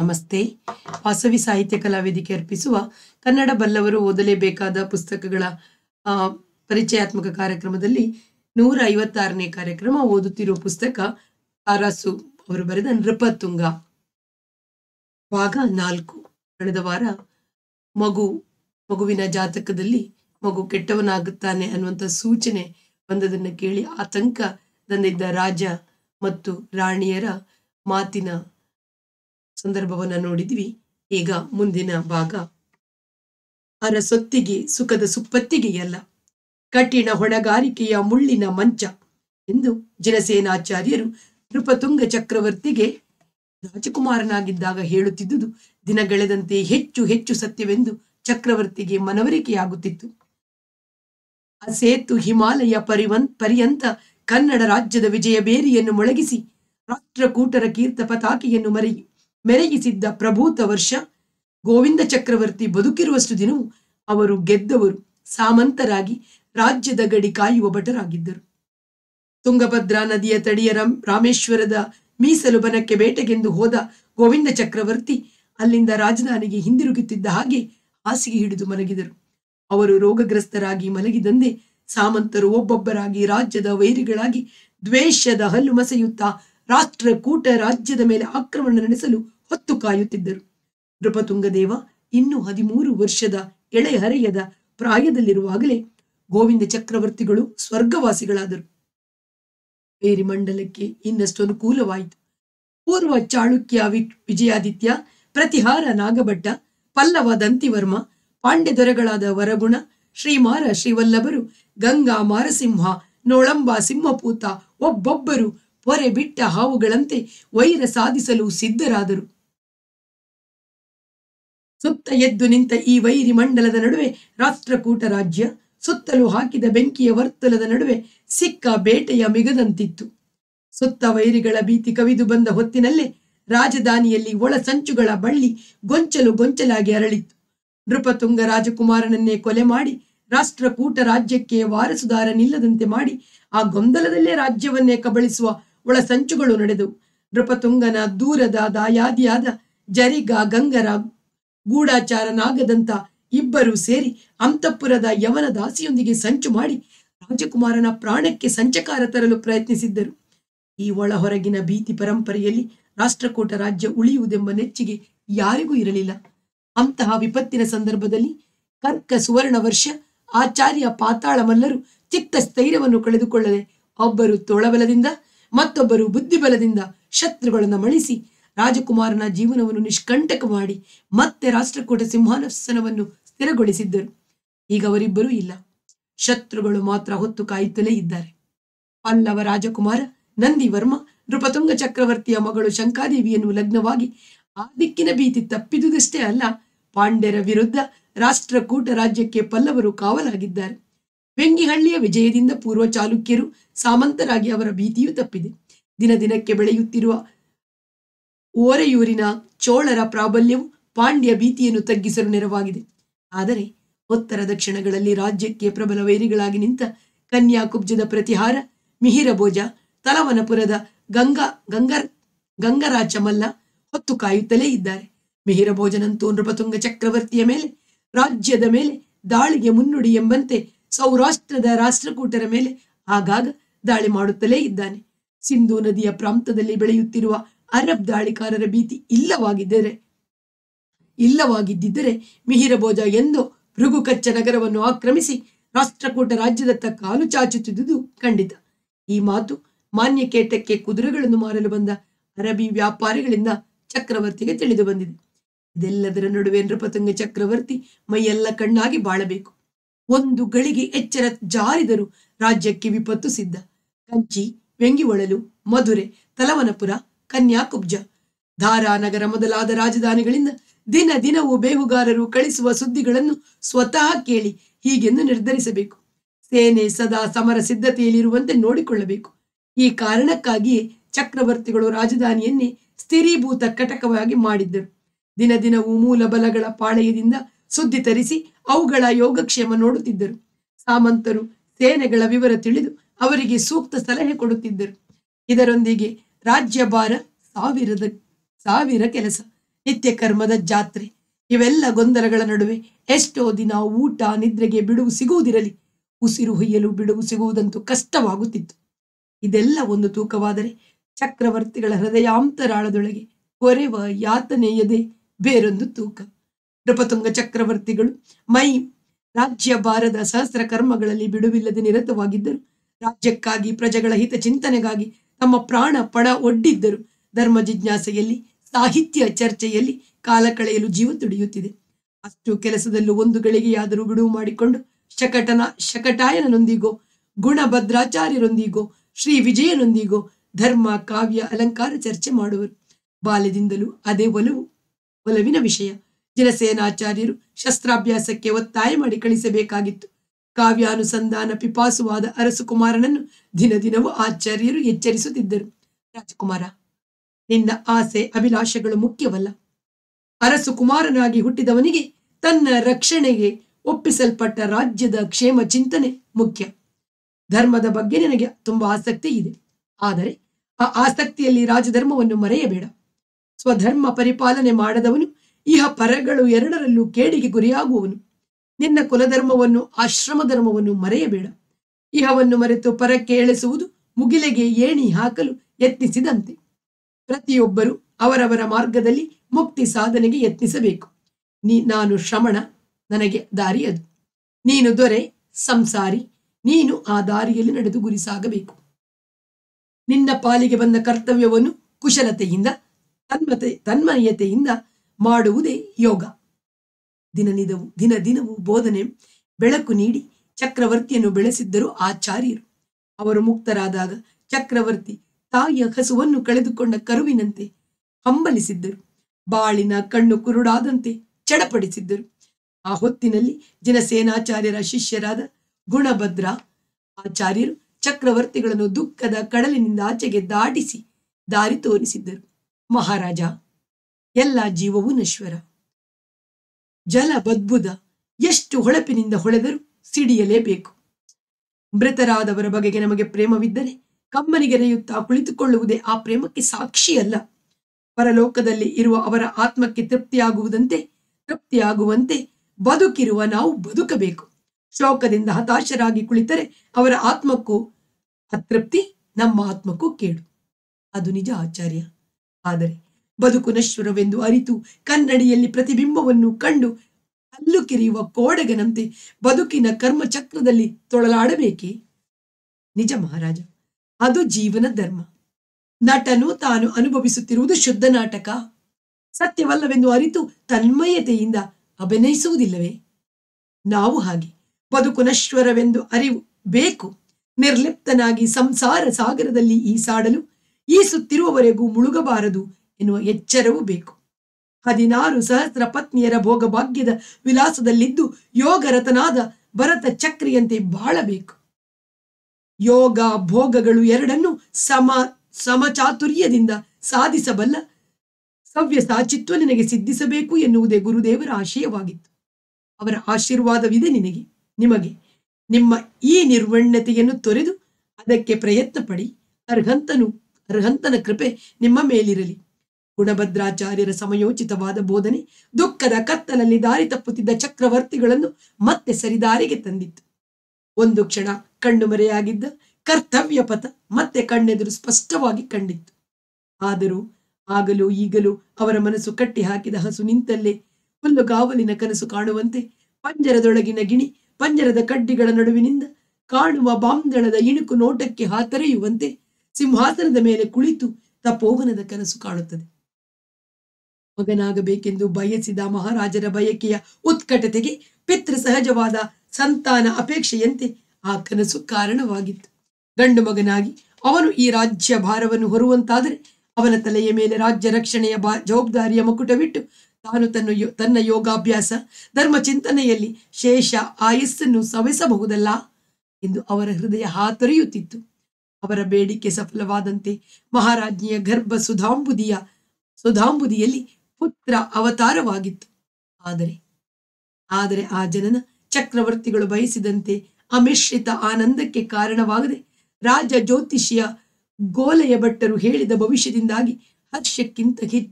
ನಮಸ್ತೆ ವಾಸವಿ ಸಾಹಿತ್ಯ ಕಲಾ ವೇದಿಕೆ ಅರ್ಪಿಸುವ ಕನ್ನಡ ಬಲ್ಲವರು ಓದಲೇಬೇಕಾದ ಪುಸ್ತಕಗಳ ಆ, ಪರಿಚಯಾತ್ಮಕ ಕಾರ್ಯಕ್ರಮದಲ್ಲಿ ನೂರ ಐವತ್ತಾರನೇ ಕಾರ್ಯಕ್ರಮ ಓದುತ್ತಿರುವ ಪುಸ್ತಕ ಅರಸು ಅವರು ಬರೆದ ನೃಪತುಂಗ ಭಾಗ ನಾಲ್ಕು ಕಳೆದ ವಾರ ಮಗು ಮಗುವಿನ ಜಾತಕದಲ್ಲಿ ಮಗು ಕೆಟ್ಟವನಾಗುತ್ತಾನೆ ಅನ್ನುವಂಥ ಸೂಚನೆ ಬಂದದನ್ನು ಕೇಳಿ ಆತಂಕದಂದಿದ್ದ ರಾಜ ಮತ್ತು ರಾಣಿಯರ ಮಾತಿನ ಸಂದರ್ಭವನ್ನ ನೋಡಿದ್ವಿ ಈಗ ಮುಂದಿನ ಭಾಗ ಅರಸೊತ್ತಿಗೆ ಸುಖದ ಸುಪ್ಪತ್ತಿಗೆಯಲ್ಲ ಕಠಿಣ ಹೊಣೆಗಾರಿಕೆಯ ಮುಳ್ಳಿನ ಮಂಚ ಎಂದು ಜನಸೇನಾಚಾರ್ಯರು ನೃಪತುಂಗ ಚಕ್ರವರ್ತಿಗೆ ರಾಜಕುಮಾರನಾಗಿದ್ದಾಗ ಹೇಳುತ್ತಿದ್ದುದು ದಿನಗಳೆದಂತೆ ಹೆಚ್ಚು ಹೆಚ್ಚು ಸತ್ಯವೆಂದು ಚಕ್ರವರ್ತಿಗೆ ಮನವರಿಕೆಯಾಗುತ್ತಿತ್ತು ಅಸೇತು ಹಿಮಾಲಯ ಪರಿವನ್ ಪರ್ಯಂತ ಕನ್ನಡ ರಾಜ್ಯದ ವಿಜಯ ಬೇರಿಯನ್ನು ಮೊಳಗಿಸಿ ರಾಷ್ಟ್ರಕೂಟರ ಕೀರ್ತ ಪತಾಕೆಯನ್ನು ಮರೆಯಿ ಮೆರೆಗಿಸಿದ್ದ ಪ್ರಭೂತ ವರ್ಷ ಗೋವಿಂದ ಚಕ್ರವರ್ತಿ ಬದುಕಿರುವಷ್ಟು ದಿನವೂ ಅವರು ಗೆದ್ದವರು ಸಾಮಂತರಾಗಿ ರಾಜ್ಯದ ಗಡಿ ಕಾಯುವ ಭಟರಾಗಿದ್ದರು ತುಂಗಭದ್ರಾ ನದಿಯ ತಡಿಯ ರಂ- ರಾಮೇಶ್ವರದ ಮೀಸಲು ಬನಕ್ಕೆ ಬೇಟೆಗೆಂದು ಹೋದ ಗೋವಿಂದ ಚಕ್ರವರ್ತಿ ಅಲ್ಲಿಂದ ರಾಜಧಾನಿಗೆ ಹಿಂದಿರುಗುತ್ತಿದ್ದ ಹಾಗೆ ಹಾಸಿಗೆ ಹಿಡಿದು ಮಲಗಿದರು ಅವರು ರೋಗಗ್ರಸ್ತರಾಗಿ ಮಲಗಿದಂತೆ ಸಾಮಂತರು ಒಬ್ಬೊಬ್ಬರಾಗಿ ರಾಜ್ಯದ ವೈರಿಗಳಾಗಿ ದ್ವೇಷದ ಹಲ್ಲು ಮಸೆಯುತ್ತಾ ರಾಷ್ಟ್ರಕೂಟ ರಾಜ್ಯದ ಮೇಲೆ ಆಕ್ರಮಣ ನಡೆಸಲು ಹೊತ್ತು ಕಾಯುತ್ತಿದ್ದರು ನೃಪತುಂಗದೇವ ಇನ್ನೂ ಹದಿಮೂರು ವರ್ಷದ ಎಳೆಹರೆಯದ ಪ್ರಾಯದಲ್ಲಿರುವಾಗಲೇ ಗೋವಿಂದ ಚಕ್ರವರ್ತಿಗಳು ಸ್ವರ್ಗವಾಸಿಗಳಾದರು ಬೇರಿ ಮಂಡಲಕ್ಕೆ ಇನ್ನಷ್ಟು ಅನುಕೂಲವಾಯಿತು ಪೂರ್ವ ಚಾಳುಕ್ಯ ವಿ- ವಿಜಯಾದಿತ್ಯ ಪ್ರತಿಹಾರ ನಾಗಭಟ್ಟ ಪಲ್ಲವ ದಂತಿವರ್ಮ ಪಾಂಡ್ಯ ದೊರೆಗಳಾದ ವರಗುಣ ಶ್ರೀಮಾರ ಶ್ರೀವಲ್ಲಭರು ಗಂಗಾ ಮಾರಸಿಂಹ ನೋಳಂಬ ಸಿಂಹಪೂತ ಒಬ್ಬೊಬ್ಬರು ಪೊರೆ ಬಿಟ್ಟ ಹಾವುಗಳಂತೆ ವೈರ ಸಾಧಿಸಲು ಸಿದ್ಧರಾದರು ಸುತ್ತ ಎದ್ದು ನಿಂತ ಈ ವೈರಿ ಮಂಡಲದ ನಡುವೆ ರಾಷ್ಟ್ರಕೂಟ ರಾಜ್ಯ ಸುತ್ತಲೂ ಹಾಕಿದ ಬೆಂಕಿಯ ವರ್ತಲದ ನಡುವೆ ಸಿಕ್ಕ ಬೇಟೆಯ ಮಿಗದಂತಿತ್ತು ಸುತ್ತ ವೈರಿಗಳ ಭೀತಿ ಕವಿದು ಬಂದ ಹೊತ್ತಿನಲ್ಲೇ ರಾಜಧಾನಿಯಲ್ಲಿ ಒಳ ಸಂಚುಗಳ ಬಳ್ಳಿ ಗೊಂಚಲು ಗೊಂಚಲಾಗಿ ಅರಳಿತ್ತು ನೃಪತುಂಗ ರಾಜಕುಮಾರನನ್ನೇ ಕೊಲೆ ಮಾಡಿ ರಾಷ್ಟ್ರಕೂಟ ರಾಜ್ಯಕ್ಕೆ ವಾರಸುದಾರನಿಲ್ಲದಂತೆ ಮಾಡಿ ಆ ಗೊಂದಲದಲ್ಲೇ ರಾಜ್ಯವನ್ನೇ ಕಬಳಿಸುವ ಒಳ ಸಂಚುಗಳು ನಡೆದವು ನೃಪತುಂಗನ ದೂರದ ದಾಯಾದಿಯಾದ ಜರಿಗ ಗಂಗರ ಗೂಢಾಚಾರನಾಗದಂತ ಇಬ್ಬರು ಸೇರಿ ಅಂತಃಪುರದ ಯವನ ದಾಸಿಯೊಂದಿಗೆ ಸಂಚು ಮಾಡಿ ರಾಜಕುಮಾರನ ಪ್ರಾಣಕ್ಕೆ ಸಂಚಕಾರ ತರಲು ಪ್ರಯತ್ನಿಸಿದ್ದರು ಈ ಒಳ ಹೊರಗಿನ ಭೀತಿ ಪರಂಪರೆಯಲ್ಲಿ ರಾಷ್ಟ್ರಕೂಟ ರಾಜ್ಯ ಉಳಿಯುವುದೆಂಬ ನೆಚ್ಚಿಗೆ ಯಾರಿಗೂ ಇರಲಿಲ್ಲ ಅಂತಹ ವಿಪತ್ತಿನ ಸಂದರ್ಭದಲ್ಲಿ ಕರ್ಕ ಸುವರ್ಣ ವರ್ಷ ಆಚಾರ್ಯ ಪಾತಾಳ ಮಲ್ಲರು ಚಿತ್ತ ಸ್ಥೈರ್ಯವನ್ನು ಕಳೆದುಕೊಳ್ಳದೆ ಒಬ್ಬರು ತೋಳಬಲದಿಂದ ಮತ್ತೊಬ್ಬರು ಬುದ್ಧಿಬಲದಿಂದ ಶತ್ರುಗಳನ್ನು ಮಣಿಸಿ ರಾಜಕುಮಾರನ ಜೀವನವನ್ನು ನಿಷ್ಕಂಟಕ ಮಾಡಿ ಮತ್ತೆ ರಾಷ್ಟ್ರಕೂಟ ಸಿಂಹಾಸನವನ್ನು ಸ್ಥಿರಗೊಳಿಸಿದ್ದರು ಈಗ ಅವರಿಬ್ಬರೂ ಇಲ್ಲ ಶತ್ರುಗಳು ಮಾತ್ರ ಹೊತ್ತು ಕಾಯುತ್ತಲೇ ಇದ್ದಾರೆ ಪಲ್ಲವ ರಾಜಕುಮಾರ ನಂದಿವರ್ಮ ನೃಪತುಂಗ ಚಕ್ರವರ್ತಿಯ ಮಗಳು ಶಂಕಾದೇವಿಯನ್ನು ಲಗ್ನವಾಗಿ ಆ ದಿಕ್ಕಿನ ಭೀತಿ ತಪ್ಪಿದುದಷ್ಟೇ ಅಲ್ಲ ಪಾಂಡ್ಯರ ವಿರುದ್ಧ ರಾಷ್ಟ್ರಕೂಟ ರಾಜ್ಯಕ್ಕೆ ಪಲ್ಲವರು ಕಾವಲಾಗಿದ್ದಾರೆ ವೆಂಗಿಹಳ್ಳಿಯ ವಿಜಯದಿಂದ ಪೂರ್ವ ಚಾಲುಕ್ಯರು ಸಾಮಂತರಾಗಿ ಅವರ ಭೀತಿಯೂ ತಪ್ಪಿದೆ ದಿನ ದಿನಕ್ಕೆ ಬೆಳೆಯುತ್ತಿರುವ ಓರೆಯೂರಿನ ಚೋಳರ ಪ್ರಾಬಲ್ಯವು ಪಾಂಡ್ಯ ಭೀತಿಯನ್ನು ತಗ್ಗಿಸಲು ನೆರವಾಗಿದೆ ಆದರೆ ಉತ್ತರ ದಕ್ಷಿಣಗಳಲ್ಲಿ ರಾಜ್ಯಕ್ಕೆ ಪ್ರಬಲ ವೈರಿಗಳಾಗಿ ನಿಂತ ಕನ್ಯಾಕುಬ್ಜದ ಪ್ರತಿಹಾರ ಮಿಹಿರಭೋಜ ತಲವನಪುರದ ಗಂಗಾ ಗಂಗರ್ ಗಂಗರಾಚಮಲ್ಲ ಹೊತ್ತು ಕಾಯುತ್ತಲೇ ಇದ್ದಾರೆ ಮಿಹಿರಭೋಜನಂತೂ ನೃಪತುಂಗ ಚಕ್ರವರ್ತಿಯ ಮೇಲೆ ರಾಜ್ಯದ ಮೇಲೆ ದಾಳಿಗೆ ಮುನ್ನುಡಿ ಎಂಬಂತೆ ಸೌರಾಷ್ಟ್ರದ ರಾಷ್ಟ್ರಕೂಟರ ಮೇಲೆ ಆಗಾಗ ದಾಳಿ ಮಾಡುತ್ತಲೇ ಇದ್ದಾನೆ ಸಿಂಧೂ ನದಿಯ ಪ್ರಾಂತದಲ್ಲಿ ಬೆಳೆಯುತ್ತಿರುವ ಅರಬ್ ದಾಳಿಕಾರರ ಭೀತಿ ಇಲ್ಲವಾಗಿದ್ದರೆ ಇಲ್ಲವಾಗಿದ್ದಿದ್ದರೆ ಮಿಹಿರಭೋಜ ಎಂದು ಭೃಗುಕಚ್ಚ ನಗರವನ್ನು ಆಕ್ರಮಿಸಿ ರಾಷ್ಟ್ರಕೂಟ ರಾಜ್ಯದತ್ತ ಕಾಲು ಚಾಚುತ್ತಿದ್ದುದು ಖಂಡಿತ ಈ ಮಾತು ಮಾನ್ಯಕೇಟಕ್ಕೆ ಕುದುರೆಗಳನ್ನು ಮಾರಲು ಬಂದ ಅರಬಿ ವ್ಯಾಪಾರಿಗಳಿಂದ ಚಕ್ರವರ್ತಿಗೆ ತಿಳಿದು ಬಂದಿದೆ ಇದೆಲ್ಲದರ ನಡುವೆ ನೃಪತುಂಗ ಚಕ್ರವರ್ತಿ ಮೈಯೆಲ್ಲ ಕಣ್ಣಾಗಿ ಬಾಳಬೇಕು ಒಂದು ಗಳಿಗೆ ಎಚ್ಚರ ಜಾರಿದರು ರಾಜ್ಯಕ್ಕೆ ವಿಪತ್ತು ಸಿದ್ಧ ಕಂಚಿ ವೆಂಗಿವಳಲು ಮಧುರೆ ತಲವನಪುರ ಕನ್ಯಾಕುಬ್ಜ ಧಾರಾನಗರ ಮೊದಲಾದ ರಾಜಧಾನಿಗಳಿಂದ ದಿನ ದಿನವೂ ಬೇಹುಗಾರರು ಕಳಿಸುವ ಸುದ್ದಿಗಳನ್ನು ಸ್ವತಃ ಕೇಳಿ ಹೀಗೆಂದು ನಿರ್ಧರಿಸಬೇಕು ಸೇನೆ ಸದಾ ಸಮರ ಸಿದ್ಧತೆಯಲ್ಲಿರುವಂತೆ ನೋಡಿಕೊಳ್ಳಬೇಕು ಈ ಕಾರಣಕ್ಕಾಗಿಯೇ ಚಕ್ರವರ್ತಿಗಳು ರಾಜಧಾನಿಯನ್ನೇ ಸ್ಥಿರೀಭೂತ ಕಟಕವಾಗಿ ಮಾಡಿದ್ದರು ದಿನ ದಿನವೂ ಮೂಲ ಬಲಗಳ ಪಾಳೆಯದಿಂದ ಸುದ್ದಿ ತರಿಸಿ ಅವುಗಳ ಯೋಗಕ್ಷೇಮ ನೋಡುತ್ತಿದ್ದರು ಸಾಮಂತರು ಸೇನೆಗಳ ವಿವರ ತಿಳಿದು ಅವರಿಗೆ ಸೂಕ್ತ ಸಲಹೆ ಕೊಡುತ್ತಿದ್ದರು ಇದರೊಂದಿಗೆ ರಾಜ್ಯಭಾರ ಸಾವಿರದ ಸಾವಿರ ಕೆಲಸ ನಿತ್ಯ ಕರ್ಮದ ಜಾತ್ರೆ ಇವೆಲ್ಲ ಗೊಂದಲಗಳ ನಡುವೆ ಎಷ್ಟೋ ದಿನ ಊಟ ನಿದ್ರೆಗೆ ಬಿಡುವು ಸಿಗುವುದಿರಲಿ ಉಸಿರು ಹೊಯ್ಯಲು ಬಿಡುವು ಸಿಗುವುದಂತೂ ಕಷ್ಟವಾಗುತ್ತಿತ್ತು ಇದೆಲ್ಲ ಒಂದು ತೂಕವಾದರೆ ಚಕ್ರವರ್ತಿಗಳ ಹೃದಯಾಂತರಾಳದೊಳಗೆ ಕೊರೆವ ಯಾತನೆಯದೆ ಬೇರೊಂದು ತೂಕ ನೃಪತುಂಗ ಚಕ್ರವರ್ತಿಗಳು ಮೈ ರಾಜ್ಯ ಭಾರದ ಸಹಸ್ರ ಕರ್ಮಗಳಲ್ಲಿ ಬಿಡುವಿಲ್ಲದೆ ನಿರತವಾಗಿದ್ದರು ರಾಜ್ಯಕ್ಕಾಗಿ ಪ್ರಜೆಗಳ ಹಿತ ಚಿಂತನೆಗಾಗಿ ತಮ್ಮ ಪ್ರಾಣ ಪಣ ಒಡ್ಡಿದ್ದರು ಧರ್ಮ ಜಿಜ್ಞಾಸೆಯಲ್ಲಿ ಸಾಹಿತ್ಯ ಚರ್ಚೆಯಲ್ಲಿ ಕಾಲ ಕಳೆಯಲು ಜೀವ ತುಡಿಯುತ್ತಿದೆ ಅಷ್ಟು ಕೆಲಸದಲ್ಲೂ ಒಂದು ಗಳಿಗೆಯಾದರೂ ಬಿಡುವು ಮಾಡಿಕೊಂಡು ಶಕಟನ ಶಕಟಾಯನನೊಂದಿಗೋ ಗುಣಭದ್ರಾಚಾರ್ಯರೊಂದಿಗೋ ಶ್ರೀ ವಿಜಯನೊಂದಿಗೋ ಧರ್ಮ ಕಾವ್ಯ ಅಲಂಕಾರ ಚರ್ಚೆ ಮಾಡುವರು ಬಾಲ್ಯದಿಂದಲೂ ಅದೇ ಒಲವು ಒಲವಿನ ವಿಷಯ ಜನಸೇನಾಚಾರ್ಯರು ಶಸ್ತ್ರಾಭ್ಯಾಸಕ್ಕೆ ಒತ್ತಾಯ ಮಾಡಿ ಕಳಿಸಬೇಕಾಗಿತ್ತು ಕಾವ್ಯಾನುಸಂಧಾನ ಪಿಪಾಸುವಾದ ಅರಸು ಕುಮಾರನನ್ನು ದಿನ ದಿನವೂ ಆಚಾರ್ಯರು ಎಚ್ಚರಿಸುತ್ತಿದ್ದರು ರಾಜಕುಮಾರ ನಿನ್ನ ಆಸೆ ಅಭಿಲಾಷೆಗಳು ಮುಖ್ಯವಲ್ಲ ಅರಸು ಕುಮಾರನಾಗಿ ಹುಟ್ಟಿದವನಿಗೆ ತನ್ನ ರಕ್ಷಣೆಗೆ ಒಪ್ಪಿಸಲ್ಪಟ್ಟ ರಾಜ್ಯದ ಕ್ಷೇಮ ಚಿಂತನೆ ಮುಖ್ಯ ಧರ್ಮದ ಬಗ್ಗೆ ನಿನಗೆ ತುಂಬಾ ಆಸಕ್ತಿ ಇದೆ ಆದರೆ ಆ ಆಸಕ್ತಿಯಲ್ಲಿ ರಾಜಧರ್ಮವನ್ನು ಮರೆಯಬೇಡ ಸ್ವಧರ್ಮ ಪರಿಪಾಲನೆ ಮಾಡದವನು ಇಹ ಪರಗಳು ಎರಡರಲ್ಲೂ ಕೇಡಿಗೆ ಗುರಿಯಾಗುವವನು ನಿನ್ನ ಕುಲಧರ್ಮವನ್ನು ಆಶ್ರಮ ಧರ್ಮವನ್ನು ಮರೆಯಬೇಡ ಇಹವನ್ನು ಮರೆತು ಪರಕ್ಕೆ ಎಳೆಸುವುದು ಮುಗಿಲೆಗೆ ಏಣಿ ಹಾಕಲು ಯತ್ನಿಸಿದಂತೆ ಪ್ರತಿಯೊಬ್ಬರು ಅವರವರ ಮಾರ್ಗದಲ್ಲಿ ಮುಕ್ತಿ ಸಾಧನೆಗೆ ಯತ್ನಿಸಬೇಕು ನೀ ನಾನು ಶ್ರಮಣ ನನಗೆ ದಾರಿ ಅದು ನೀನು ದೊರೆ ಸಂಸಾರಿ ನೀನು ಆ ದಾರಿಯಲ್ಲಿ ನಡೆದು ಗುರಿ ಸಾಗಬೇಕು ನಿನ್ನ ಪಾಲಿಗೆ ಬಂದ ಕರ್ತವ್ಯವನ್ನು ಕುಶಲತೆಯಿಂದ ತನ್ಮತೆ ತನ್ಮಯತೆಯಿಂದ ಮಾಡುವುದೇ ಯೋಗ ದಿನನಿದವು ದಿನ ದಿನವೂ ಬೋಧನೆ ಬೆಳಕು ನೀಡಿ ಚಕ್ರವರ್ತಿಯನ್ನು ಬೆಳೆಸಿದ್ದರು ಆಚಾರ್ಯರು ಅವರು ಮುಕ್ತರಾದಾಗ ಚಕ್ರವರ್ತಿ ತಾಯಿಯ ಹಸುವನ್ನು ಕಳೆದುಕೊಂಡ ಕರುವಿನಂತೆ ಹಂಬಲಿಸಿದ್ದರು ಬಾಳಿನ ಕಣ್ಣು ಕುರುಡಾದಂತೆ ಚಡಪಡಿಸಿದ್ದರು ಆ ಹೊತ್ತಿನಲ್ಲಿ ಜನಸೇನಾಚಾರ್ಯರ ಶಿಷ್ಯರಾದ ಗುಣಭದ್ರ ಆಚಾರ್ಯರು ಚಕ್ರವರ್ತಿಗಳನ್ನು ದುಃಖದ ಕಡಲಿನಿಂದ ಆಚೆಗೆ ದಾಟಿಸಿ ದಾರಿ ತೋರಿಸಿದ್ದರು ಮಹಾರಾಜ ಎಲ್ಲ ಜೀವವೂ ನಶ್ವರ ಜಲ ಬದ್ಬುದ ಎಷ್ಟು ಹೊಳಪಿನಿಂದ ಹೊಳೆದರೂ ಸಿಡಿಯಲೇಬೇಕು ಮೃತರಾದವರ ಬಗೆಗೆ ನಮಗೆ ಪ್ರೇಮವಿದ್ದರೆ ಕಮ್ಮನಿಗೆರೆಯುತ್ತಾ ಕುಳಿತುಕೊಳ್ಳುವುದೇ ಆ ಪ್ರೇಮಕ್ಕೆ ಸಾಕ್ಷಿಯಲ್ಲ ಪರಲೋಕದಲ್ಲಿ ಇರುವ ಅವರ ಆತ್ಮಕ್ಕೆ ತೃಪ್ತಿಯಾಗುವುದಂತೆ ತೃಪ್ತಿಯಾಗುವಂತೆ ಬದುಕಿರುವ ನಾವು ಬದುಕಬೇಕು ಶೋಕದಿಂದ ಹತಾಶರಾಗಿ ಕುಳಿತರೆ ಅವರ ಆತ್ಮಕ್ಕೂ ಅತೃಪ್ತಿ ನಮ್ಮ ಆತ್ಮಕ್ಕೂ ಕೇಡು ಅದು ನಿಜ ಆಚಾರ್ಯ ಆದರೆ ಬದುಕು ನಶ್ವರವೆಂದು ಅರಿತು ಕನ್ನಡಿಯಲ್ಲಿ ಪ್ರತಿಬಿಂಬವನ್ನು ಕಂಡು ಹಲ್ಲು ಕಿರಿಯುವ ಕೋಡಗನಂತೆ ಬದುಕಿನ ಕರ್ಮಚಕ್ರದಲ್ಲಿ ತೊಳಲಾಡಬೇಕೇ ನಿಜ ಮಹಾರಾಜ ಅದು ಜೀವನ ಧರ್ಮ ನಟನು ತಾನು ಅನುಭವಿಸುತ್ತಿರುವುದು ಶುದ್ಧ ನಾಟಕ ಸತ್ಯವಲ್ಲವೆಂದು ಅರಿತು ತನ್ಮಯತೆಯಿಂದ ಅಭಿನಯಿಸುವುದಿಲ್ಲವೇ ನಾವು ಹಾಗೆ ಬದುಕು ನಶ್ವರವೆಂದು ಅರಿವು ಬೇಕು ನಿರ್ಲಿಪ್ತನಾಗಿ ಸಂಸಾರ ಸಾಗರದಲ್ಲಿ ಈಸಾಡಲು ಈಸುತ್ತಿರುವವರೆಗೂ ಮುಳುಗಬಾರದು ಎನ್ನುವ ಎಚ್ಚರವೂ ಬೇಕು ಹದಿನಾರು ಸಹಸ್ರ ಪತ್ನಿಯರ ಭೋಗಭಾಗ್ಯದ ವಿಲಾಸದಲ್ಲಿದ್ದು ಯೋಗರತನಾದ ಭರತ ಚಕ್ರಿಯಂತೆ ಬಾಳಬೇಕು ಯೋಗ ಭೋಗಗಳು ಎರಡನ್ನು ಸಮ ಸಮಚಾತುರ್ಯದಿಂದ ಸಾಧಿಸಬಲ್ಲ ಸವ್ಯ ಸಾಚಿತ್ವ ನಿನಗೆ ಸಿದ್ಧಿಸಬೇಕು ಎನ್ನುವುದೇ ಗುರುದೇವರ ಆಶಯವಾಗಿತ್ತು ಅವರ ಆಶೀರ್ವಾದವಿದೆ ನಿನಗೆ ನಿಮಗೆ ನಿಮ್ಮ ಈ ನಿರ್ವಣ್ಣತೆಯನ್ನು ತೊರೆದು ಅದಕ್ಕೆ ಪ್ರಯತ್ನ ಪಡಿ ಅರ್ಹಂತನು ಅರ್ಹಂತನ ಕೃಪೆ ನಿಮ್ಮ ಮೇಲಿರಲಿ ಗುಣಭದ್ರಾಚಾರ್ಯರ ಸಮಯೋಚಿತವಾದ ಬೋಧನೆ ದುಃಖದ ಕತ್ತಲಲ್ಲಿ ದಾರಿ ತಪ್ಪುತ್ತಿದ್ದ ಚಕ್ರವರ್ತಿಗಳನ್ನು ಮತ್ತೆ ಸರಿದಾರಿಗೆ ತಂದಿತ್ತು ಒಂದು ಕ್ಷಣ ಕಣ್ಣು ಮರೆಯಾಗಿದ್ದ ಕರ್ತವ್ಯ ಪಥ ಮತ್ತೆ ಕಣ್ಣೆದುರು ಸ್ಪಷ್ಟವಾಗಿ ಕಂಡಿತ್ತು ಆದರೂ ಆಗಲೂ ಈಗಲೂ ಅವರ ಮನಸ್ಸು ಕಟ್ಟಿ ಹಾಕಿದ ಹಸು ನಿಂತಲ್ಲೇ ಹುಲ್ಲುಗಾವಲಿನ ಕನಸು ಕಾಣುವಂತೆ ಪಂಜರದೊಳಗಿನ ಗಿಣಿ ಪಂಜರದ ಕಡ್ಡಿಗಳ ನಡುವಿನಿಂದ ಕಾಣುವ ಬಾಂದಳದ ಇಣುಕು ನೋಟಕ್ಕೆ ಹಾತರೆಯುವಂತೆ ಸಿಂಹಾಸನದ ಮೇಲೆ ಕುಳಿತು ತಪೋವನದ ಕನಸು ಕಾಣುತ್ತದೆ ಮಗನಾಗಬೇಕೆಂದು ಬಯಸಿದ ಮಹಾರಾಜರ ಬಯಕೆಯ ಉತ್ಕಟತೆಗೆ ಪಿತೃ ಸಹಜವಾದ ಸಂತಾನ ಅಪೇಕ್ಷೆಯಂತೆ ಆ ಕನಸು ಕಾರಣವಾಗಿತ್ತು ಗಂಡು ಮಗನಾಗಿ ಅವನು ಈ ರಾಜ್ಯ ಭಾರವನ್ನು ಹೊರುವಂತಾದರೆ ಅವನ ತಲೆಯ ಮೇಲೆ ರಾಜ್ಯ ರಕ್ಷಣೆಯ ಬಾ ಜವಾಬ್ದಾರಿಯ ಮಕುಟವಿಟ್ಟು ತಾನು ತನ್ನ ಯೋ ತನ್ನ ಯೋಗಾಭ್ಯಾಸ ಧರ್ಮ ಚಿಂತನೆಯಲ್ಲಿ ಶೇಷ ಆಯಸ್ಸನ್ನು ಸವೆಸಬಹುದಲ್ಲ ಎಂದು ಅವರ ಹೃದಯ ಹಾತೊರೆಯುತ್ತಿತ್ತು ಅವರ ಬೇಡಿಕೆ ಸಫಲವಾದಂತೆ ಮಹಾರಾಜ್ಞಿಯ ಗರ್ಭ ಸುಧಾಂಬುದಿಯ ಸುಧಾಂಬುದಿಯಲ್ಲಿ ಪುತ್ರ ಅವತಾರವಾಗಿತ್ತು ಆದರೆ ಆದರೆ ಆ ಜನನ ಚಕ್ರವರ್ತಿಗಳು ಬಯಸಿದಂತೆ ಅಮಿಶ್ರಿತ ಆನಂದಕ್ಕೆ ಕಾರಣವಾಗದೆ ರಾಜ ಜ್ಯೋತಿಷಿಯ ಗೋಲೆಯ ಭಟ್ಟರು ಹೇಳಿದ ಭವಿಷ್ಯದಿಂದಾಗಿ ಹರ್ಷಕ್ಕಿಂತ ಹೆಚ್ಚು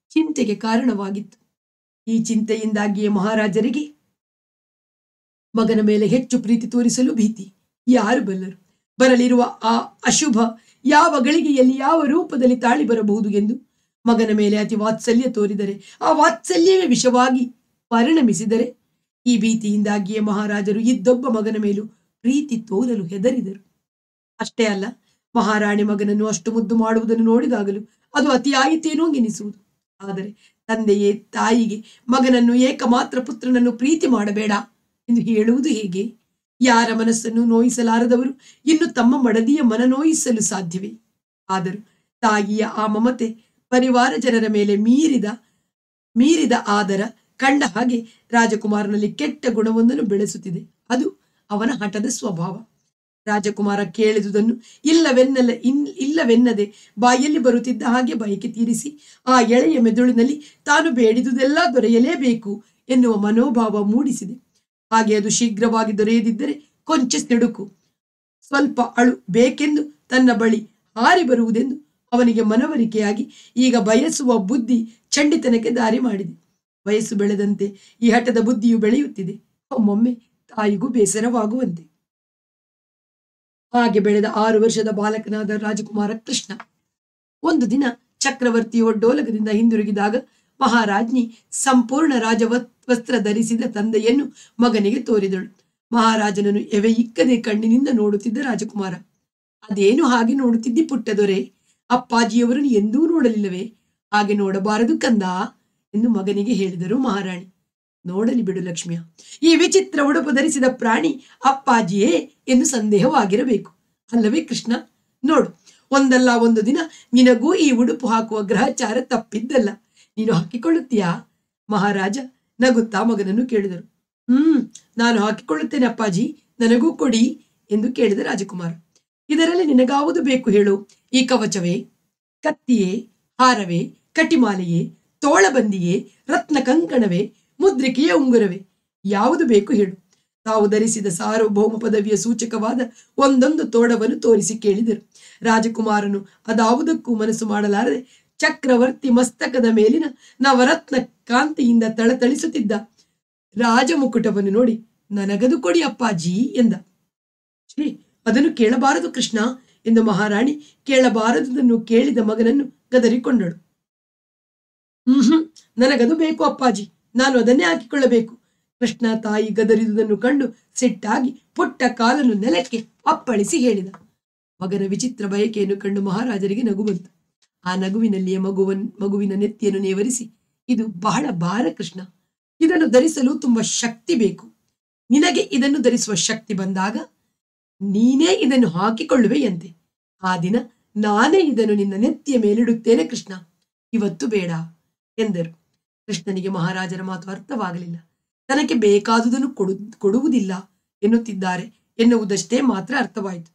ಚಿಂತೆಗೆ ಕಾರಣವಾಗಿತ್ತು ಈ ಚಿಂತೆಯಿಂದಾಗಿಯೇ ಮಹಾರಾಜರಿಗೆ ಮಗನ ಮೇಲೆ ಹೆಚ್ಚು ಪ್ರೀತಿ ತೋರಿಸಲು ಭೀತಿ ಯಾರು ಬಲ್ಲರು ಬರಲಿರುವ ಆ ಅಶುಭ ಯಾವ ಗಳಿಗೆಯಲ್ಲಿ ಯಾವ ರೂಪದಲ್ಲಿ ತಾಳಿ ಬರಬಹುದು ಎಂದು ಮಗನ ಮೇಲೆ ಅತಿ ವಾತ್ಸಲ್ಯ ತೋರಿದರೆ ಆ ವಾತ್ಸಲ್ಯವೇ ವಿಷವಾಗಿ ಪರಿಣಮಿಸಿದರೆ ಈ ಭೀತಿಯಿಂದಾಗಿಯೇ ಮಹಾರಾಜರು ಇದ್ದೊಬ್ಬ ಮಗನ ಮೇಲೂ ಪ್ರೀತಿ ತೋರಲು ಹೆದರಿದರು ಅಷ್ಟೇ ಅಲ್ಲ ಮಹಾರಾಣಿ ಮಗನನ್ನು ಅಷ್ಟು ಮುದ್ದು ಮಾಡುವುದನ್ನು ನೋಡಿದಾಗಲೂ ಅದು ಅತಿಯಾಯಿತೇನೋ ಎನಿಸುವುದು ಆದರೆ ತಂದೆಯೇ ತಾಯಿಗೆ ಮಗನನ್ನು ಏಕಮಾತ್ರ ಪುತ್ರನನ್ನು ಪ್ರೀತಿ ಮಾಡಬೇಡ ಎಂದು ಹೇಳುವುದು ಹೇಗೆ ಯಾರ ಮನಸ್ಸನ್ನು ನೋಯಿಸಲಾರದವರು ಇನ್ನು ತಮ್ಮ ಮಡದಿಯ ಮನ ನೋಯಿಸಲು ಸಾಧ್ಯವೇ ಆದರೂ ತಾಯಿಯ ಆ ಮಮತೆ ಪರಿವಾರ ಜನರ ಮೇಲೆ ಮೀರಿದ ಮೀರಿದ ಆದರ ಕಂಡ ಹಾಗೆ ರಾಜಕುಮಾರನಲ್ಲಿ ಕೆಟ್ಟ ಗುಣವೊಂದನ್ನು ಬೆಳೆಸುತ್ತಿದೆ ಅದು ಅವನ ಹಠದ ಸ್ವಭಾವ ರಾಜಕುಮಾರ ಕೇಳಿದುದನ್ನು ಇಲ್ಲವೆನ್ನಲ್ಲ ಇನ್ ಇಲ್ಲವೆನ್ನದೆ ಬಾಯಲ್ಲಿ ಬರುತ್ತಿದ್ದ ಹಾಗೆ ಬಯಕೆ ತೀರಿಸಿ ಆ ಎಳೆಯ ಮೆದುಳಿನಲ್ಲಿ ತಾನು ಬೇಡಿದುದೆಲ್ಲ ದೊರೆಯಲೇಬೇಕು ಎನ್ನುವ ಮನೋಭಾವ ಮೂಡಿಸಿದೆ ಹಾಗೆ ಅದು ಶೀಘ್ರವಾಗಿ ದೊರೆಯದಿದ್ದರೆ ಕೊಂಚ ಸಿಡುಕು ಸ್ವಲ್ಪ ಅಳು ಬೇಕೆಂದು ತನ್ನ ಬಳಿ ಹಾರಿ ಬರುವುದೆಂದು ಅವನಿಗೆ ಮನವರಿಕೆಯಾಗಿ ಈಗ ಬಯಸುವ ಬುದ್ಧಿ ಚಂಡಿತನಕ್ಕೆ ದಾರಿ ಮಾಡಿದೆ ವಯಸ್ಸು ಬೆಳೆದಂತೆ ಈ ಹಠದ ಬುದ್ಧಿಯು ಬೆಳೆಯುತ್ತಿದೆ ಒಮ್ಮೊಮ್ಮೆ ತಾಯಿಗೂ ಬೇಸರವಾಗುವಂತೆ ಹಾಗೆ ಬೆಳೆದ ಆರು ವರ್ಷದ ಬಾಲಕನಾದ ರಾಜಕುಮಾರ ಕೃಷ್ಣ ಒಂದು ದಿನ ಚಕ್ರವರ್ತಿ ಒಡ್ಡೋಲಕದಿಂದ ಹಿಂದಿರುಗಿದಾಗ ಮಹಾರಾಜ್ಞಿ ಸಂಪೂರ್ಣ ರಾಜ ವಸ್ತ್ರ ಧರಿಸಿದ ತಂದೆಯನ್ನು ಮಗನಿಗೆ ತೋರಿದಳು ಮಹಾರಾಜನನ್ನು ಎವೆ ಇಕ್ಕದೆ ಕಣ್ಣಿನಿಂದ ನೋಡುತ್ತಿದ್ದ ರಾಜಕುಮಾರ ಅದೇನು ಹಾಗೆ ನೋಡುತ್ತಿದ್ದಿ ಪುಟ್ಟದೊರೆ ಅಪ್ಪಾಜಿಯವರನ್ನು ಎಂದೂ ನೋಡಲಿಲ್ಲವೇ ಹಾಗೆ ನೋಡಬಾರದು ಕಂದ ಎಂದು ಮಗನಿಗೆ ಹೇಳಿದರು ಮಹಾರಾಣಿ ನೋಡಲಿ ಬಿಡು ಲಕ್ಷ್ಮಿಯ ಈ ವಿಚಿತ್ರ ಉಡುಪು ಧರಿಸಿದ ಪ್ರಾಣಿ ಅಪ್ಪಾಜಿಯೇ ಎಂದು ಸಂದೇಹವಾಗಿರಬೇಕು ಅಲ್ಲವೇ ಕೃಷ್ಣ ನೋಡು ಒಂದಲ್ಲ ಒಂದು ದಿನ ನಿನಗೂ ಈ ಉಡುಪು ಹಾಕುವ ಗ್ರಹಚಾರ ತಪ್ಪಿದ್ದಲ್ಲ ನೀನು ಹಾಕಿಕೊಳ್ಳುತ್ತೀಯಾ ಮಹಾರಾಜ ನಗುತ್ತಾ ಮಗನನ್ನು ಕೇಳಿದರು ಹ್ಮ್ ನಾನು ಹಾಕಿಕೊಳ್ಳುತ್ತೇನೆ ಅಪ್ಪಾಜಿ ನನಗೂ ಕೊಡಿ ಎಂದು ಕೇಳಿದ ರಾಜಕುಮಾರ ಇದರಲ್ಲಿ ನಿನಗಾವುದು ಬೇಕು ಹೇಳು ಈ ಕವಚವೇ ಕತ್ತಿಯೇ ಹಾರವೇ ಕಟಿಮಾಲೆಯೇ ತೋಳಬಂದಿಯೇ ರತ್ನ ಕಂಕಣವೇ ಮುದ್ರಿಕೆಯ ಉಂಗುರವೇ ಯಾವುದು ಬೇಕು ಹೇಳು ತಾವು ಧರಿಸಿದ ಸಾರ್ವಭೌಮ ಪದವಿಯ ಸೂಚಕವಾದ ಒಂದೊಂದು ತೋಡವನ್ನು ತೋರಿಸಿ ಕೇಳಿದರು ರಾಜಕುಮಾರನು ಅದಾವುದಕ್ಕೂ ಮನಸ್ಸು ಮಾಡಲಾರದೆ ಚಕ್ರವರ್ತಿ ಮಸ್ತಕದ ಮೇಲಿನ ನವರತ್ನ ಕಾಂತಿಯಿಂದ ತಳತಳಿಸುತ್ತಿದ್ದ ರಾಜಮುಕುಟವನ್ನು ನೋಡಿ ನನಗದು ಕೊಡಿ ಅಪ್ಪಾಜಿ ಎಂದ ಶ್ರೀ ಅದನ್ನು ಕೇಳಬಾರದು ಕೃಷ್ಣ ಎಂದು ಮಹಾರಾಣಿ ಕೇಳಬಾರದುದನ್ನು ಕೇಳಿದ ಮಗನನ್ನು ಗದರಿಕೊಂಡಳು ಹ್ಮ್ ಹ್ಮ್ ನನಗದು ಬೇಕು ಅಪ್ಪಾಜಿ ನಾನು ಅದನ್ನೇ ಹಾಕಿಕೊಳ್ಳಬೇಕು ಕೃಷ್ಣ ತಾಯಿ ಗದರಿದುದನ್ನು ಕಂಡು ಸಿಟ್ಟಾಗಿ ಪುಟ್ಟ ಕಾಲನ್ನು ನೆಲಕ್ಕೆ ಅಪ್ಪಳಿಸಿ ಹೇಳಿದ ಮಗನ ವಿಚಿತ್ರ ಬಯಕೆಯನ್ನು ಕಂಡು ಮಹಾರಾಜರಿಗೆ ನಗು ಬಂತು ಆ ನಗುವಿನಲ್ಲಿಯೇ ಮಗುವನ್ ಮಗುವಿನ ನೆತ್ತಿಯನ್ನು ನೇವರಿಸಿ ಇದು ಬಹಳ ಭಾರ ಕೃಷ್ಣ ಇದನ್ನು ಧರಿಸಲು ತುಂಬಾ ಶಕ್ತಿ ಬೇಕು ನಿನಗೆ ಇದನ್ನು ಧರಿಸುವ ಶಕ್ತಿ ಬಂದಾಗ ನೀನೇ ಇದನ್ನು ಹಾಕಿಕೊಳ್ಳುವೆಯಂತೆ ಆ ದಿನ ನಾನೇ ಇದನ್ನು ನಿನ್ನ ನೆತ್ತಿಯ ಮೇಲಿಡುತ್ತೇನೆ ಕೃಷ್ಣ ಇವತ್ತು ಬೇಡ ಎಂದರು ಕೃಷ್ಣನಿಗೆ ಮಹಾರಾಜರ ಮಾತು ಅರ್ಥವಾಗಲಿಲ್ಲ ತನಗೆ ಬೇಕಾದುದನ್ನು ಕೊಡು ಕೊಡುವುದಿಲ್ಲ ಎನ್ನುತ್ತಿದ್ದಾರೆ ಎನ್ನುವುದಷ್ಟೇ ಮಾತ್ರ ಅರ್ಥವಾಯಿತು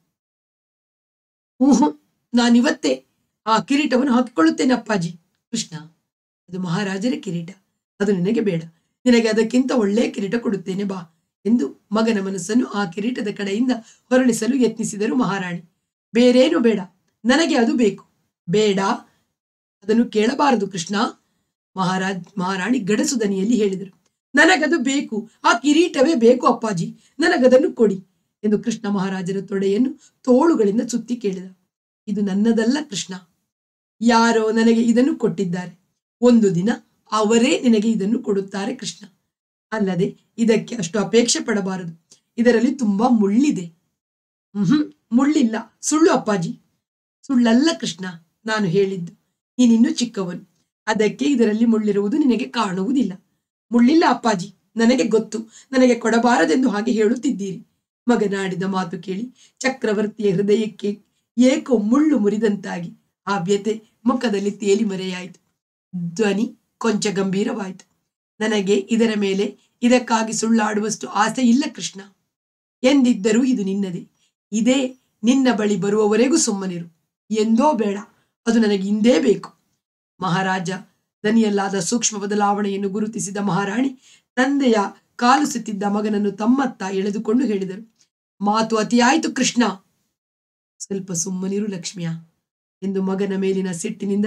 ಹ್ಞೂ ನಾನಿವತ್ತೇ ಆ ಕಿರೀಟವನ್ನು ಹಾಕಿಕೊಳ್ಳುತ್ತೇನೆ ಅಪ್ಪಾಜಿ ಕೃಷ್ಣ ಅದು ಮಹಾರಾಜರ ಕಿರೀಟ ಅದು ನಿನಗೆ ಬೇಡ ನಿನಗೆ ಅದಕ್ಕಿಂತ ಒಳ್ಳೆಯ ಕಿರೀಟ ಕೊಡುತ್ತೇನೆ ಬಾ ಎಂದು ಮಗನ ಮನಸ್ಸನ್ನು ಆ ಕಿರೀಟದ ಕಡೆಯಿಂದ ಹೊರಳಿಸಲು ಯತ್ನಿಸಿದರು ಮಹಾರಾಣಿ ಬೇರೇನು ಬೇಡ ನನಗೆ ಅದು ಬೇಕು ಬೇಡ ಅದನ್ನು ಕೇಳಬಾರದು ಕೃಷ್ಣ ಮಹಾರಾಜ್ ಮಹಾರಾಣಿ ಗಡಸು ದನಿಯಲ್ಲಿ ಹೇಳಿದರು ನನಗದು ಬೇಕು ಆ ಕಿರೀಟವೇ ಬೇಕು ಅಪ್ಪಾಜಿ ನನಗದನ್ನು ಕೊಡಿ ಎಂದು ಕೃಷ್ಣ ಮಹಾರಾಜರ ತೊಡೆಯನ್ನು ತೋಳುಗಳಿಂದ ಸುತ್ತಿ ಕೇಳಿದ ಇದು ನನ್ನದಲ್ಲ ಕೃಷ್ಣ ಯಾರೋ ನನಗೆ ಇದನ್ನು ಕೊಟ್ಟಿದ್ದಾರೆ ಒಂದು ದಿನ ಅವರೇ ನಿನಗೆ ಇದನ್ನು ಕೊಡುತ್ತಾರೆ ಕೃಷ್ಣ ಅಲ್ಲದೆ ಇದಕ್ಕೆ ಅಷ್ಟು ಅಪೇಕ್ಷೆ ಪಡಬಾರದು ಇದರಲ್ಲಿ ತುಂಬಾ ಮುಳ್ಳಿದೆ ಹ್ಮ್ ಮುಳ್ಳಿಲ್ಲ ಸುಳ್ಳು ಅಪ್ಪಾಜಿ ಸುಳ್ಳಲ್ಲ ಕೃಷ್ಣ ನಾನು ಹೇಳಿದ್ದು ನೀನಿನ್ನೂ ಚಿಕ್ಕವನು ಅದಕ್ಕೆ ಇದರಲ್ಲಿ ಮುಳ್ಳಿರುವುದು ನಿನಗೆ ಕಾಣುವುದಿಲ್ಲ ಮುಳ್ಳಿಲ್ಲ ಅಪ್ಪಾಜಿ ನನಗೆ ಗೊತ್ತು ನನಗೆ ಕೊಡಬಾರದೆಂದು ಹಾಗೆ ಹೇಳುತ್ತಿದ್ದೀರಿ ಮಗನಾಡಿದ ಮಾತು ಕೇಳಿ ಚಕ್ರವರ್ತಿಯ ಹೃದಯಕ್ಕೆ ಏಕೋ ಮುಳ್ಳು ಮುರಿದಂತಾಗಿ ಆ ವ್ಯತೆ ಮುಖದಲ್ಲಿ ತೇಲಿ ಮರೆಯಾಯಿತು ಧ್ವನಿ ಕೊಂಚ ಗಂಭೀರವಾಯಿತು ನನಗೆ ಇದರ ಮೇಲೆ ಇದಕ್ಕಾಗಿ ಸುಳ್ಳಾಡುವಷ್ಟು ಆಸೆ ಇಲ್ಲ ಕೃಷ್ಣ ಎಂದಿದ್ದರೂ ಇದು ನಿನ್ನದೇ ಇದೇ ನಿನ್ನ ಬಳಿ ಬರುವವರೆಗೂ ಸುಮ್ಮನಿರು ಎಂದೋ ಬೇಡ ಅದು ನನಗೆ ಇಂದೇ ಬೇಕು ಮಹಾರಾಜ ದನಿಯಲ್ಲಾದ ಸೂಕ್ಷ್ಮ ಬದಲಾವಣೆಯನ್ನು ಗುರುತಿಸಿದ ಮಹಾರಾಣಿ ತಂದೆಯ ಕಾಲು ಸುತ್ತಿದ್ದ ಮಗನನ್ನು ತಮ್ಮತ್ತ ಎಳೆದುಕೊಂಡು ಹೇಳಿದರು ಮಾತು ಅತಿಯಾಯಿತು ಕೃಷ್ಣ ಸ್ವಲ್ಪ ಸುಮ್ಮನಿರು ಲಕ್ಷ್ಮಿಯ ಎಂದು ಮಗನ ಮೇಲಿನ ಸಿಟ್ಟಿನಿಂದ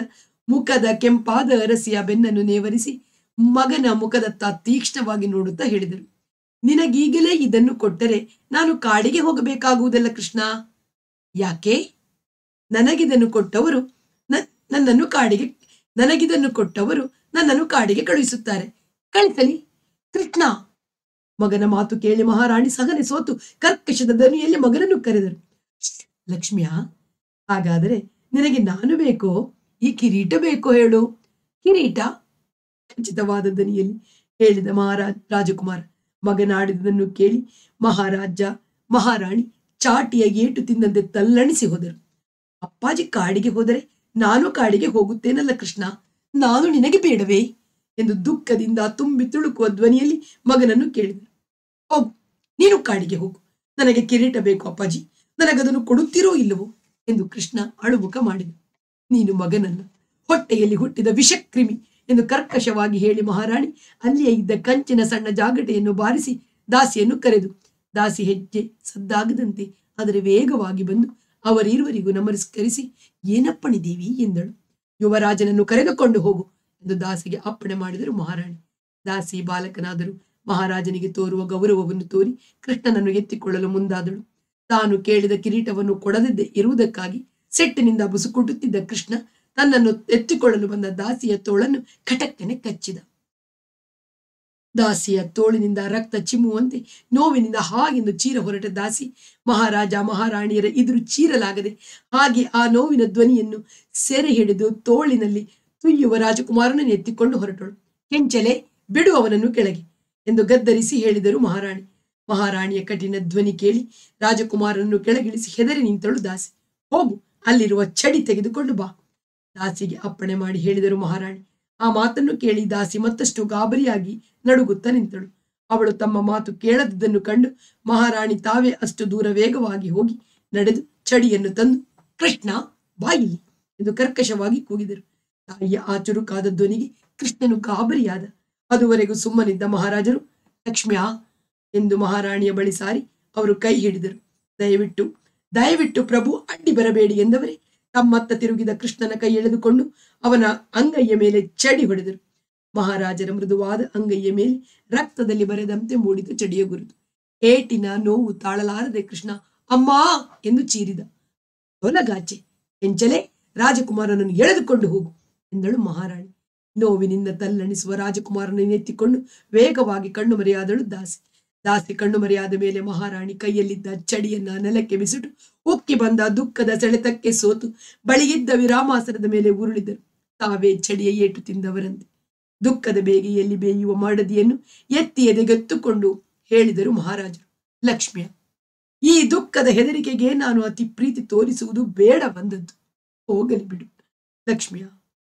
ಮುಖದ ಕೆಂಪಾದ ಅರಸಿಯ ಬೆನ್ನನ್ನು ನೇವರಿಸಿ ಮಗನ ಮುಖದತ್ತ ತೀಕ್ಷ್ಣವಾಗಿ ನೋಡುತ್ತಾ ಹೇಳಿದರು ನಿನಗೀಗಲೇ ಇದನ್ನು ಕೊಟ್ಟರೆ ನಾನು ಕಾಡಿಗೆ ಹೋಗಬೇಕಾಗುವುದಲ್ಲ ಕೃಷ್ಣ ಯಾಕೆ ನನಗಿದನ್ನು ಕೊಟ್ಟವರು ನ- ನನ್ನನ್ನು ಕಾಡಿಗೆ ನನಗಿದನ್ನು ಕೊಟ್ಟವರು ನನ್ನನ್ನು ಕಾಡಿಗೆ ಕಳುಹಿಸುತ್ತಾರೆ ಕಳಿಸಲಿ ಕೃಷ್ಣ ಮಗನ ಮಾತು ಕೇಳಿ ಮಹಾರಾಣಿ ಸಹನೆ ಸೋತು ಕರ್ಕಶದ ಧ್ವನಿಯಲ್ಲಿ ಮಗನನ್ನು ಕರೆದರು "ಶ್ಶ್, ಲಕ್ಷ್ಮಿಯ ಹಾಗಾದರೆ ನಿನಗೆ ನಾನು ಬೇಕೋ ಈ ಕಿರೀಟ ಬೇಕೋ ಹೇಳು ಕಿರೀಟ ಖಚಿತವಾದ ಧ್ವನಿಯಲ್ಲಿ ಹೇಳಿದ ಮಹಾರಾಜ ರಾಜಕುಮಾರ ಮಗನಾಡಿದುದನ್ನು ಕೇಳಿ ಮಹಾರಾಜ ಮಹಾರಾಣಿ ಚಾಟಿಯ ಏಟು ತಿಂದಂತೆ ತಲ್ಲಣಿಸಿ ಹೋದರು ಅಪ್ಪಾಜಿ ಕಾಡಿಗೆ ಹೋದರೆ ನಾನು ಕಾಡಿಗೆ ಹೋಗುತ್ತೇನಲ್ಲ ಕೃಷ್ಣ ನಾನು ನಿನಗೆ ಬೇಡವೇ ಎಂದು ದುಃಖದಿಂದ ತುಂಬಿ ತುಳುಕುವ ಧ್ವನಿಯಲ್ಲಿ ಮಗನನ್ನು ಕೇಳಿದರು ಹೋಗು ನೀನು ಕಾಡಿಗೆ ಹೋಗು ನನಗೆ ಕಿರೀಟ ಬೇಕು ಅಪ್ಪಾಜಿ ನನಗದನ್ನು ಕೊಡುತ್ತೀರೋ ಇಲ್ಲವೋ ಎಂದು ಕೃಷ್ಣ ಅಳುಮುಖ ಮಾಡಿದ ನೀನು ಮಗನನ್ನ ಹೊಟ್ಟೆಯಲ್ಲಿ ಹುಟ್ಟಿದ ವಿಷಕ್ರಿಮಿ ಎಂದು ಕರ್ಕಶವಾಗಿ ಹೇಳಿ ಮಹಾರಾಣಿ ಅಲ್ಲಿಯೇ ಇದ್ದ ಕಂಚಿನ ಸಣ್ಣ ಜಾಗಟೆಯನ್ನು ಬಾರಿಸಿ ದಾಸಿಯನ್ನು ಕರೆದು ದಾಸಿ ಹೆಜ್ಜೆ ಸದ್ದಾಗದಂತೆ ಆದರೆ ವೇಗವಾಗಿ ಬಂದು ಅವರಿರುವರಿಗೂ ನಮಸ್ಕರಿಸಿ ಏನಪ್ಪಣಿ ದೇವಿ ಎಂದಳು ಯುವರಾಜನನ್ನು ಕರೆದುಕೊಂಡು ಹೋಗು ಎಂದು ದಾಸಿಗೆ ಅಪ್ಪಣೆ ಮಾಡಿದರು ಮಹಾರಾಣಿ ದಾಸಿ ಬಾಲಕನಾದರೂ ಮಹಾರಾಜನಿಗೆ ತೋರುವ ಗೌರವವನ್ನು ತೋರಿ ಕೃಷ್ಣನನ್ನು ಎತ್ತಿಕೊಳ್ಳಲು ಮುಂದಾದಳು ತಾನು ಕೇಳಿದ ಕಿರೀಟವನ್ನು ಕೊಡದಿದ್ದೇ ಇರುವುದಕ್ಕಾಗಿ ಸೆಟ್ಟಿನಿಂದ ಬುಸುಕುಟ್ಟುತ್ತಿದ್ದ ಕೃಷ್ಣ ತನ್ನನ್ನು ಎತ್ತಿಕೊಳ್ಳಲು ಬಂದ ದಾಸಿಯ ತೋಳನ್ನು ಕಟಕ್ಕನೆ ಕಚ್ಚಿದ ದಾಸಿಯ ತೋಳಿನಿಂದ ರಕ್ತ ಚಿಮ್ಮುವಂತೆ ನೋವಿನಿಂದ ಹಾಗೆಂದು ಚೀರ ಹೊರಟ ದಾಸಿ ಮಹಾರಾಜ ಮಹಾರಾಣಿಯರ ಎದುರು ಚೀರಲಾಗದೆ ಹಾಗೆ ಆ ನೋವಿನ ಧ್ವನಿಯನ್ನು ಸೆರೆ ಹಿಡಿದು ತೋಳಿನಲ್ಲಿ ತುಯ್ಯುವ ರಾಜಕುಮಾರನನ್ನು ಎತ್ತಿಕೊಂಡು ಹೊರಟಳು ಕೆಂಚಲೆ ಬಿಡು ಅವನನ್ನು ಕೆಳಗೆ ಎಂದು ಗದ್ದರಿಸಿ ಹೇಳಿದರು ಮಹಾರಾಣಿ ಮಹಾರಾಣಿಯ ಕಠಿಣ ಧ್ವನಿ ಕೇಳಿ ರಾಜಕುಮಾರನನ್ನು ಕೆಳಗಿಳಿಸಿ ಹೆದರಿ ನಿಂತಳು ದಾಸಿ ಹೋಗು ಅಲ್ಲಿರುವ ಚಡಿ ತೆಗೆದುಕೊಂಡು ಬಾ ದಾಸಿಗೆ ಅಪ್ಪಣೆ ಮಾಡಿ ಹೇಳಿದರು ಮಹಾರಾಣಿ ಆ ಮಾತನ್ನು ಕೇಳಿ ದಾಸಿ ಮತ್ತಷ್ಟು ಗಾಬರಿಯಾಗಿ ನಡುಗುತ್ತಾ ನಿಂತಳು ಅವಳು ತಮ್ಮ ಮಾತು ಕೇಳದಿದ್ದನ್ನು ಕಂಡು ಮಹಾರಾಣಿ ತಾವೇ ಅಷ್ಟು ದೂರ ವೇಗವಾಗಿ ಹೋಗಿ ನಡೆದು ಚಡಿಯನ್ನು ತಂದು ಕೃಷ್ಣ ಬಾಯಿಲಿ ಎಂದು ಕರ್ಕಶವಾಗಿ ಕೂಗಿದರು ತಾಯಿಯ ಆ ಚುರುಕಾದ ಧ್ವನಿಗೆ ಕೃಷ್ಣನು ಗಾಬರಿಯಾದ ಅದುವರೆಗೂ ಸುಮ್ಮನಿದ್ದ ಮಹಾರಾಜರು ಲಕ್ಷ್ಮ್ಯಾ ಎಂದು ಮಹಾರಾಣಿಯ ಬಳಿ ಸಾರಿ ಅವರು ಕೈ ಹಿಡಿದರು ದಯವಿಟ್ಟು ದಯವಿಟ್ಟು ಪ್ರಭು ಅಡ್ಡಿ ಬರಬೇಡಿ ಎಂದವರೇ ತಮ್ಮತ್ತ ತಿರುಗಿದ ಕೃಷ್ಣನ ಕೈ ಎಳೆದುಕೊಂಡು ಅವನ ಅಂಗೈಯ ಮೇಲೆ ಚಡಿ ಹೊಡೆದರು ಮಹಾರಾಜರ ಮೃದುವಾದ ಅಂಗೈಯ ಮೇಲೆ ರಕ್ತದಲ್ಲಿ ಬರೆದಂತೆ ಮೂಡಿದ ಚಡಿಯ ಗುರುತು ಏಟಿನ ನೋವು ತಾಳಲಾರದೆ ಕೃಷ್ಣ ಅಮ್ಮಾ ಎಂದು ಚೀರಿದ ತೊಲಗಾಚೆ ಎಂಚಲೆ ರಾಜಕುಮಾರನನ್ನು ಎಳೆದುಕೊಂಡು ಹೋಗು ಎಂದಳು ಮಹಾರಾಣಿ ನೋವಿನಿಂದ ತಲ್ಲಣಿಸುವ ರಾಜಕುಮಾರನನ್ನು ಎತ್ತಿಕೊಂಡು ವೇಗವಾಗಿ ಕಣ್ಣು ಮರೆಯಾದಳು ದಾಸಿ ದಾಸಿ ಕಣ್ಣು ಮರೆಯಾದ ಮೇಲೆ ಮಹಾರಾಣಿ ಕೈಯಲ್ಲಿದ್ದ ಚಡಿಯನ್ನ ನೆಲಕ್ಕೆ ಬಿಸಿಟು ಉಕ್ಕಿ ಬಂದ ದುಃಖದ ಸೆಳೆತಕ್ಕೆ ಸೋತು ಬಳಿಯಿದ್ದ ವಿರಾಮಾಸನದ ಮೇಲೆ ಉರುಳಿದರು ತಾವೇ ಚಡಿಯ ಏಟು ತಿಂದವರಂತೆ ದುಃಖದ ಬೇಗೆಯಲ್ಲಿ ಬೇಯುವ ಮಡದಿಯನ್ನು ಎತ್ತಿ ಎದೆಗೆತ್ತುಕೊಂಡು ಹೇಳಿದರು ಮಹಾರಾಜರು ಲಕ್ಷ್ಮಿಯ ಈ ದುಃಖದ ಹೆದರಿಕೆಗೆ ನಾನು ಅತಿ ಪ್ರೀತಿ ತೋರಿಸುವುದು ಬೇಡ ಬಂದದ್ದು ಹೋಗಲಿ ಬಿಡು ಲಕ್ಷ್ಮಿಯ